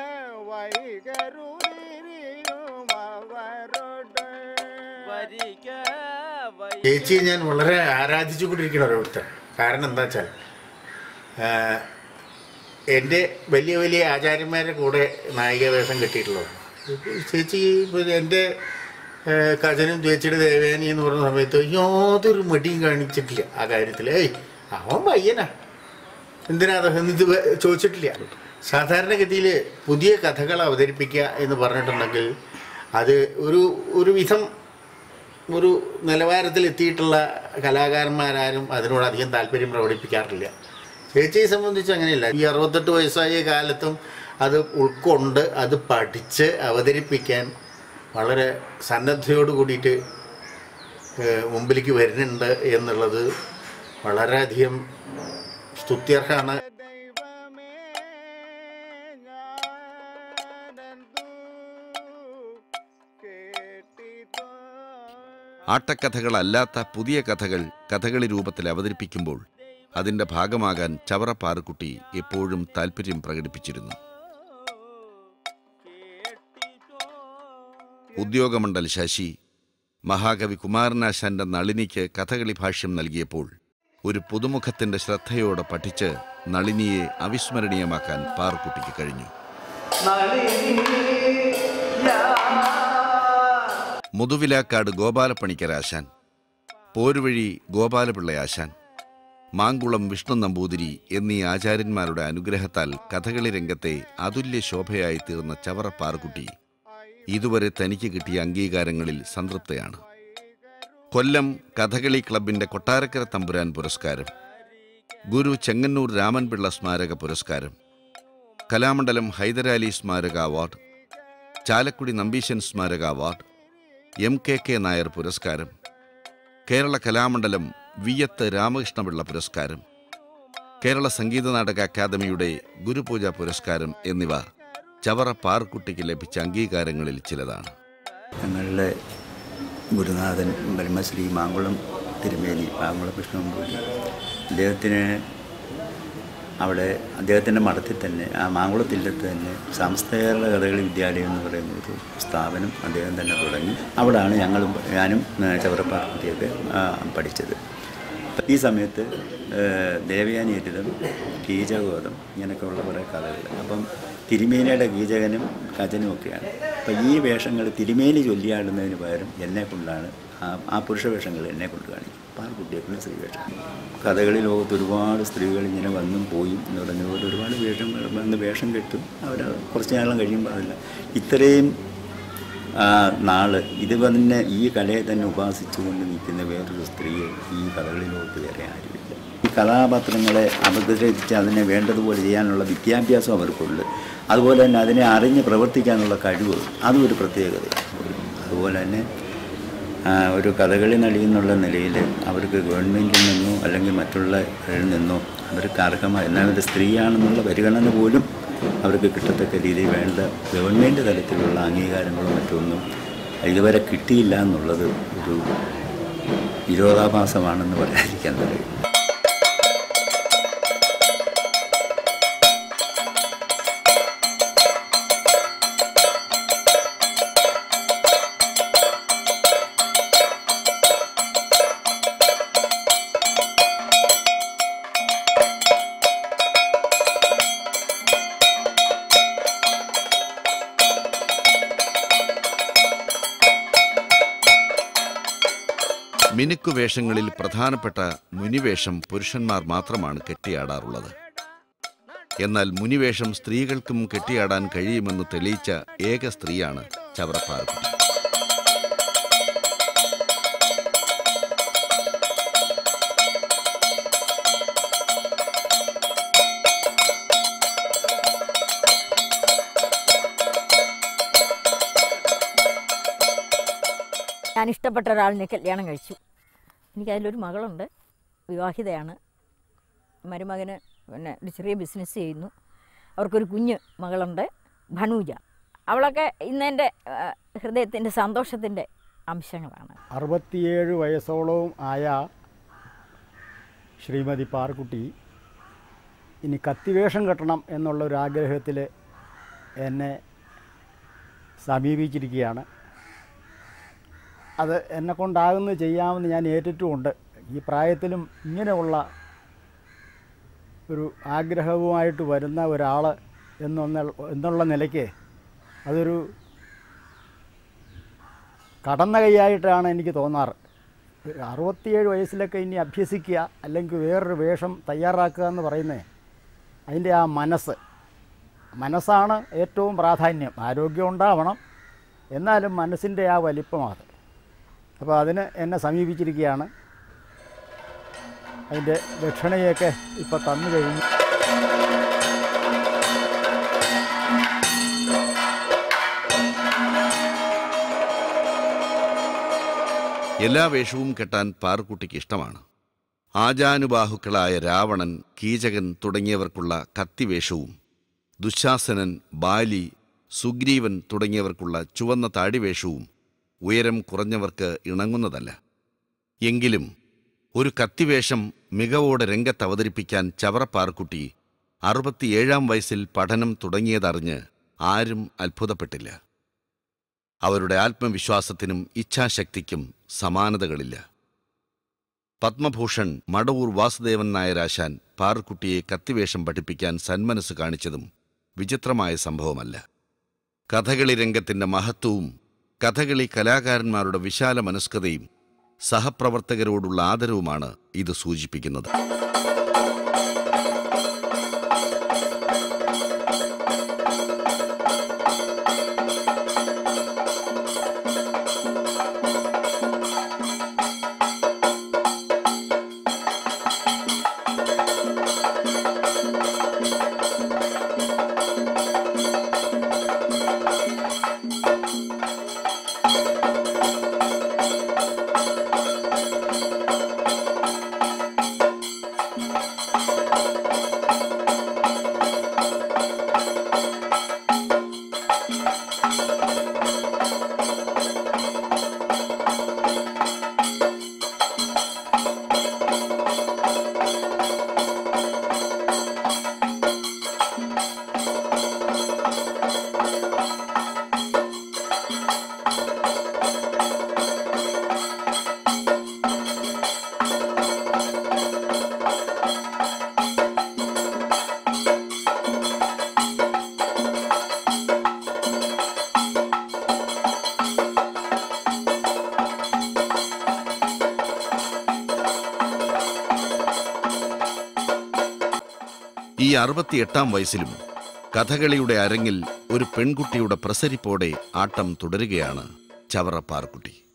വൈകരുതിരിയുമവരോട് വരിക വൈ ചേച്ചിയെ ഞാൻ വളരെ ആരാധിച്ചുകൊണ്ടിരിക്കുന്ന ഒരവസ്ഥ കാരണം എന്താ വെച്ചാൽ എൻ്റെ വലിയ വലിയ ആചാര്യന്മാരുടെ കൂടെ നായിക വേഷം കെട്ടിയിട്ടുള്ളത് ചേച്ചി ഇപ്പം എൻ്റെ കഥനും ചേച്ചിയുടെ ദേവേനി എന്ന് പറഞ്ഞ സമയത്ത് യാതൊരു മടിയും കാണിച്ചിട്ടില്ല ആ കാര്യത്തിൽ ഏയ് അവൻ പയ്യനാ എന്തിനാ അത് ഇത് വേ- ചോദിച്ചിട്ടില്ല സാധാരണഗതിയിൽ പുതിയ കഥകൾ അവതരിപ്പിക്കുക എന്ന് പറഞ്ഞിട്ടുണ്ടെങ്കിൽ അത് ഒരു ഒരു വിധം ഒരു നിലവാരത്തിൽ എത്തിയിട്ടുള്ള കലാകാരന്മാരാരും അതിനോട് അധികം താല്പര്യം പ്രകടിപ്പിക്കാറില്ല ചേച്ചിയെ സംബന്ധിച്ച് അങ്ങനെയല്ല ഈ അറുപത്തെട്ട് വയസ്സായ കാലത്തും അത് ഉൾക്കൊണ്ട് അത് പഠിച്ച് അവതരിപ്പിക്കാൻ വളരെ സന്നദ്ധയോട് കൂടിയിട്ട് ഏഹ്, മുമ്പിലേക്ക് വരുന്നുണ്ട് എന്നുള്ളത് വളരെയധികം സ്തുത്യർഹമാണ് ദൈവമേ ഞാനെന്തു കേട്ടിത്തോ ആട്ടക്കഥകളല്ലാത്ത പുതിയ കഥകൾ കഥകളി രൂപത്തിൽ അവതരിപ്പിക്കുമ്പോൾ അതിൻ്റെ ഭാഗമാകാൻ ചവറ പാറുക്കുട്ടി എപ്പോഴും താല്പര്യം പ്രകടിപ്പിച്ചിരുന്നു ഉദ്യോഗമണ്ഡൽ ശശി മഹാകവി കുമാരനാശാന്റെ നളിനിക്ക് കഥകളി ഭാഷ്യം നൽകിയപ്പോൾ ഒരു പുതുമുഖത്തിന്റെ ശ്രദ്ധയോടെ പഠിച്ച് നളിനിയെ അവിസ്മരണീയമാക്കാൻ പാറുക്കുട്ടിക്ക് കഴിഞ്ഞു മുതുവിലാക്കാട് ഗോപാലപ്പണിക്കരാശാൻ പോരുവഴി ഗോപാലപിള്ളയാശാൻ മാങ്കുളം വിഷ്ണു നമ്പൂതിരി എന്നീ ആചാര്യന്മാരുടെ അനുഗ്രഹത്താൽ കഥകളി രംഗത്തെ അതുല്യ ശോഭയായി തീർന്ന ചവറ പാറുക്കുട്ടി ഇതുവരെ തനിക്ക് കിട്ടിയ അംഗീകാരങ്ങളിൽ സംതൃപ്തയാണ് കൊല്ലം കഥകളി ക്ലബിന്റെ കൊട്ടാരക്കര തമ്പുരാൻ പുരസ്കാരം ഗുരു ചെങ്ങന്നൂർ രാമൻപിള്ള സ്മാരക പുരസ്കാരം കലാമണ്ഡലം ഹൈദരാലി സ്മാരക അവാർഡ് ചാലക്കുടി നമ്പീശൻ സ്മാരക award M K K Nair പുരസ്കാരം കേരള കലാമണ്ഡലം വിയത്ത് രാമകൃഷ്ണപിള്ള പുരസ്കാരം കേരള സംഗീത നാടക അക്കാദമിയുടെ ഗുരുപൂജ പുരസ്കാരം എന്നിവ ചവറ പാർക്കുട്ടിക്ക് ലഭിച്ച അംഗീകാരങ്ങളിൽ ചിലതാണ് ഞങ്ങളുടെ ഗുരുനാഥൻ ബ്രഹ്മശ്രീ മാങ്കുളം തിരുമേനി മാങ്കുളം കൃഷ്ണമ്പൂരി അദ്ദേഹത്തിന് അവിടെ അദ്ദേഹത്തിൻ്റെ മഠത്തിൽ തന്നെ ആ മാങ്കുളത്തില്ലത്ത് തന്നെ സമസ്തകേരള കഥകളി വിദ്യാലയം എന്ന് പറയുന്ന ഒരു സ്ഥാപനം അദ്ദേഹം തന്നെ തുടങ്ങി അവിടെയാണ് ഞങ്ങളും ഞാനും ചവറപ്പാർക്കുട്ടിയൊക്കെ പഠിച്ചത് ഈ സമയത്ത് ദേവയാനിയറ്റിതം കീചകോതം ഇങ്ങനെയൊക്കെയുള്ള കുറേ കഥകൾ അപ്പം തിരുമേനിയുടെ കീചകനും കജനും ഒക്കെയാണ് അപ്പം ഈ വേഷങ്ങൾ തിരുമേനി ചൊല്ലിയാടുന്നതിന് പകരം എന്നെ കൊണ്ടാണ് ആ ആ പുരുഷ വേഷങ്ങൾ എന്നെ കൊണ്ട് കാണിക്കും പാൽക്കുട്ടിയെക്കൊണ്ട് സ്ത്രീ വേഷം കഥകളി ലോകത്ത് ഒരുപാട് സ്ത്രീകൾ ഇങ്ങനെ വന്നും പോയും എന്ന് പറഞ്ഞ പോലെ ഒരുപാട് വേഷം വന്ന് വേഷം കെട്ടും അവർ കുറച്ച് നാളം കഴിയുമ്പോൾ അതല്ല ഇത്രയും ആ, നാള് ഇത് തന്നെ ഈ കലയെ തന്നെ ഉപാസിച്ചുകൊണ്ട് നിൽക്കുന്ന വേറൊരു സ്ത്രീയെ ഈ കഥകളി ലോകത്ത് വേറെ ആരുമില്ല ഈ കഥാപാത്രങ്ങളെ അവതരിച്ച് അതിനെ വേണ്ടതുപോലെ ചെയ്യാനുള്ള വിദ്യാഭ്യാസം അവർക്കുണ്ട് അതുപോലെ തന്നെ അതിനെ അറിഞ്ഞ് പ്രവർത്തിക്കാനുള്ള കഴിവ് അതും ഒരു പ്രത്യേകതയാണ് അതുപോലെ തന്നെ ആ, ഒരു കഥകളി നടി എന്നുള്ള നിലയിൽ അവർക്ക് ഗവൺമെൻറ്റിൽ നിന്നോ അല്ലെങ്കിൽ മറ്റുള്ളവരിൽ നിന്നോ അവർക്ക് അർഹമായ എന്നാൽ ഒരു സ്ത്രീയാണെന്നുള്ള പരിഗണന പോലും അവർക്ക് കിട്ടത്തക്ക രീതിയിൽ വേണ്ട ഗവൺമെൻറ് തലത്തിലുള്ള അംഗീകാരങ്ങളോ മറ്റൊന്നും ഇതുവരെ കിട്ടിയില്ല എന്നുള്ളത് ഒരു വിരോധാഭാസമാണെന്ന് പറയാതിരിക്കാൻ കഴിയും മിനുക്കു വേഷങ്ങളിൽ പ്രധാനപ്പെട്ട മുനിവേഷം പുരുഷന്മാർ മാത്രമാണ് കെട്ടിയാടാറുള്ളത് എന്നാൽ മുനിവേഷം സ്ത്രീകൾക്കും കെട്ടിയാടാൻ കഴിയുമെന്ന് തെളിയിച്ച ഏക സ്ത്രീയാണ് ചവറപ്പാർക്കുട്ടി ഞാൻ ഇഷ്ടപ്പെട്ട ഒരാളിനെ കല്യാണം കഴിച്ചു എനിക്കതിലൊരു മകളുണ്ട് വിവാഹിതയാണ് മരുമകന് പിന്നെ ഒരു ചെറിയ ബിസിനസ് ചെയ്യുന്നു അവർക്കൊരു കുഞ്ഞ് മകളുണ്ട് ഭനൂജ അവളൊക്കെ ഇന്നെൻ്റെ ഹൃദയത്തിൻ്റെ സന്തോഷത്തിൻ്റെ അംശങ്ങളാണ് അറുപത്തിയേഴ് വയസ്സോളവും ആയ ശ്രീമതി പാർക്കുട്ടി ഇനി കത്തിവേഷം കെട്ടണം എന്നുള്ള ഒരു ആഗ്രഹത്തിൽ എന്നെ സമീപിച്ചിരിക്കുകയാണ് അത് എന്നെ കൊണ്ടാകുന്നത് ചെയ്യാമെന്ന് ഞാൻ ഏറ്റിട്ടുമുണ്ട് ഈ പ്രായത്തിലും ഇങ്ങനെയുള്ള ഒരു ആഗ്രഹവുമായിട്ട് വരുന്ന ഒരാൾ എന്നൊന്ന എന്നുള്ള നിലയ്ക്ക് അതൊരു കടന്ന കൈയായിട്ടാണ് എനിക്ക് തോന്നാറ് ഒരു അറുപത്തിയേഴ് വയസ്സിലൊക്കെ ഇനി അഭ്യസിക്കുക അല്ലെങ്കിൽ വേറൊരു വേഷം തയ്യാറാക്കുക എന്ന് പറയുന്നത് അതിൻ്റെ ആ മനസ്സ് മനസ്സാണ് ഏറ്റവും പ്രാധാന്യം ആരോഗ്യം ഉണ്ടാവണം എന്നാലും മനസ്സിൻ്റെ ആ വലിപ്പമാണ് അപ്പോൾ അതിന് എന്നെ സമീപിച്ചിരിക്കുകയാണ് അതിൻ്റെ ദക്ഷിണയൊക്കെ ഇപ്പോൾ തന്നു കഴിഞ്ഞു എല്ലാ വേഷവും കെട്ടാൻ പാറുക്കുട്ടിക്ക് ഇഷ്ടമാണ് ആജാനുബാഹുക്കളായ രാവണൻ കീചകൻ തുടങ്ങിയവർക്കുള്ള കത്തിവേഷവും ദുശാസനൻ ബാലി സുഗ്രീവൻ തുടങ്ങിയവർക്കുള്ള ചുവന്ന താടിവേഷവും ഉയരം കുറഞ്ഞവർക്ക് ഇണങ്ങുന്നതല്ല എങ്കിലും ഒരു കത്തിവേഷം മികവോടെ രംഗത്ത് അവതരിപ്പിക്കാൻ ചവറപ്പാർക്കുട്ടി അറുപത്തിയേഴാം വയസ്സിൽ പഠനം തുടങ്ങിയതറിഞ്ഞ് ആരും അത്ഭുതപ്പെട്ടില്ല അവരുടെ ആത്മവിശ്വാസത്തിനും ഇച്ഛാശക്തിക്കും സമാനതകളില്ല പത്മഭൂഷൺ മടവൂർ വാസുദേവൻ നായരാശാൻ പാറുക്കുട്ടിയെ കത്തിവേഷം പഠിപ്പിക്കാൻ സന്മനസ് കാണിച്ചതും വിചിത്രമായ സംഭവമല്ല കഥകളി രംഗത്തിന്റെ മഹത്വവും കഥകളി കലാകാരന്മാരുടെ വിശാല മനസ്കതയും സഹപ്രവർത്തകരോടുള്ള ആദരവുമാണ് ഇത് സൂചിപ്പിക്കുന്നത് ഈ അറുപത്തിയെട്ടാം വയസ്സിലും കഥകളിയുടെ അരങ്ങിൽ ഒരു പെൺകുട്ടിയുടെ പ്രസരിപ്പോടെ ആട്ടം തുടരുകയാണ് ചവറ പാർക്കുട്ടി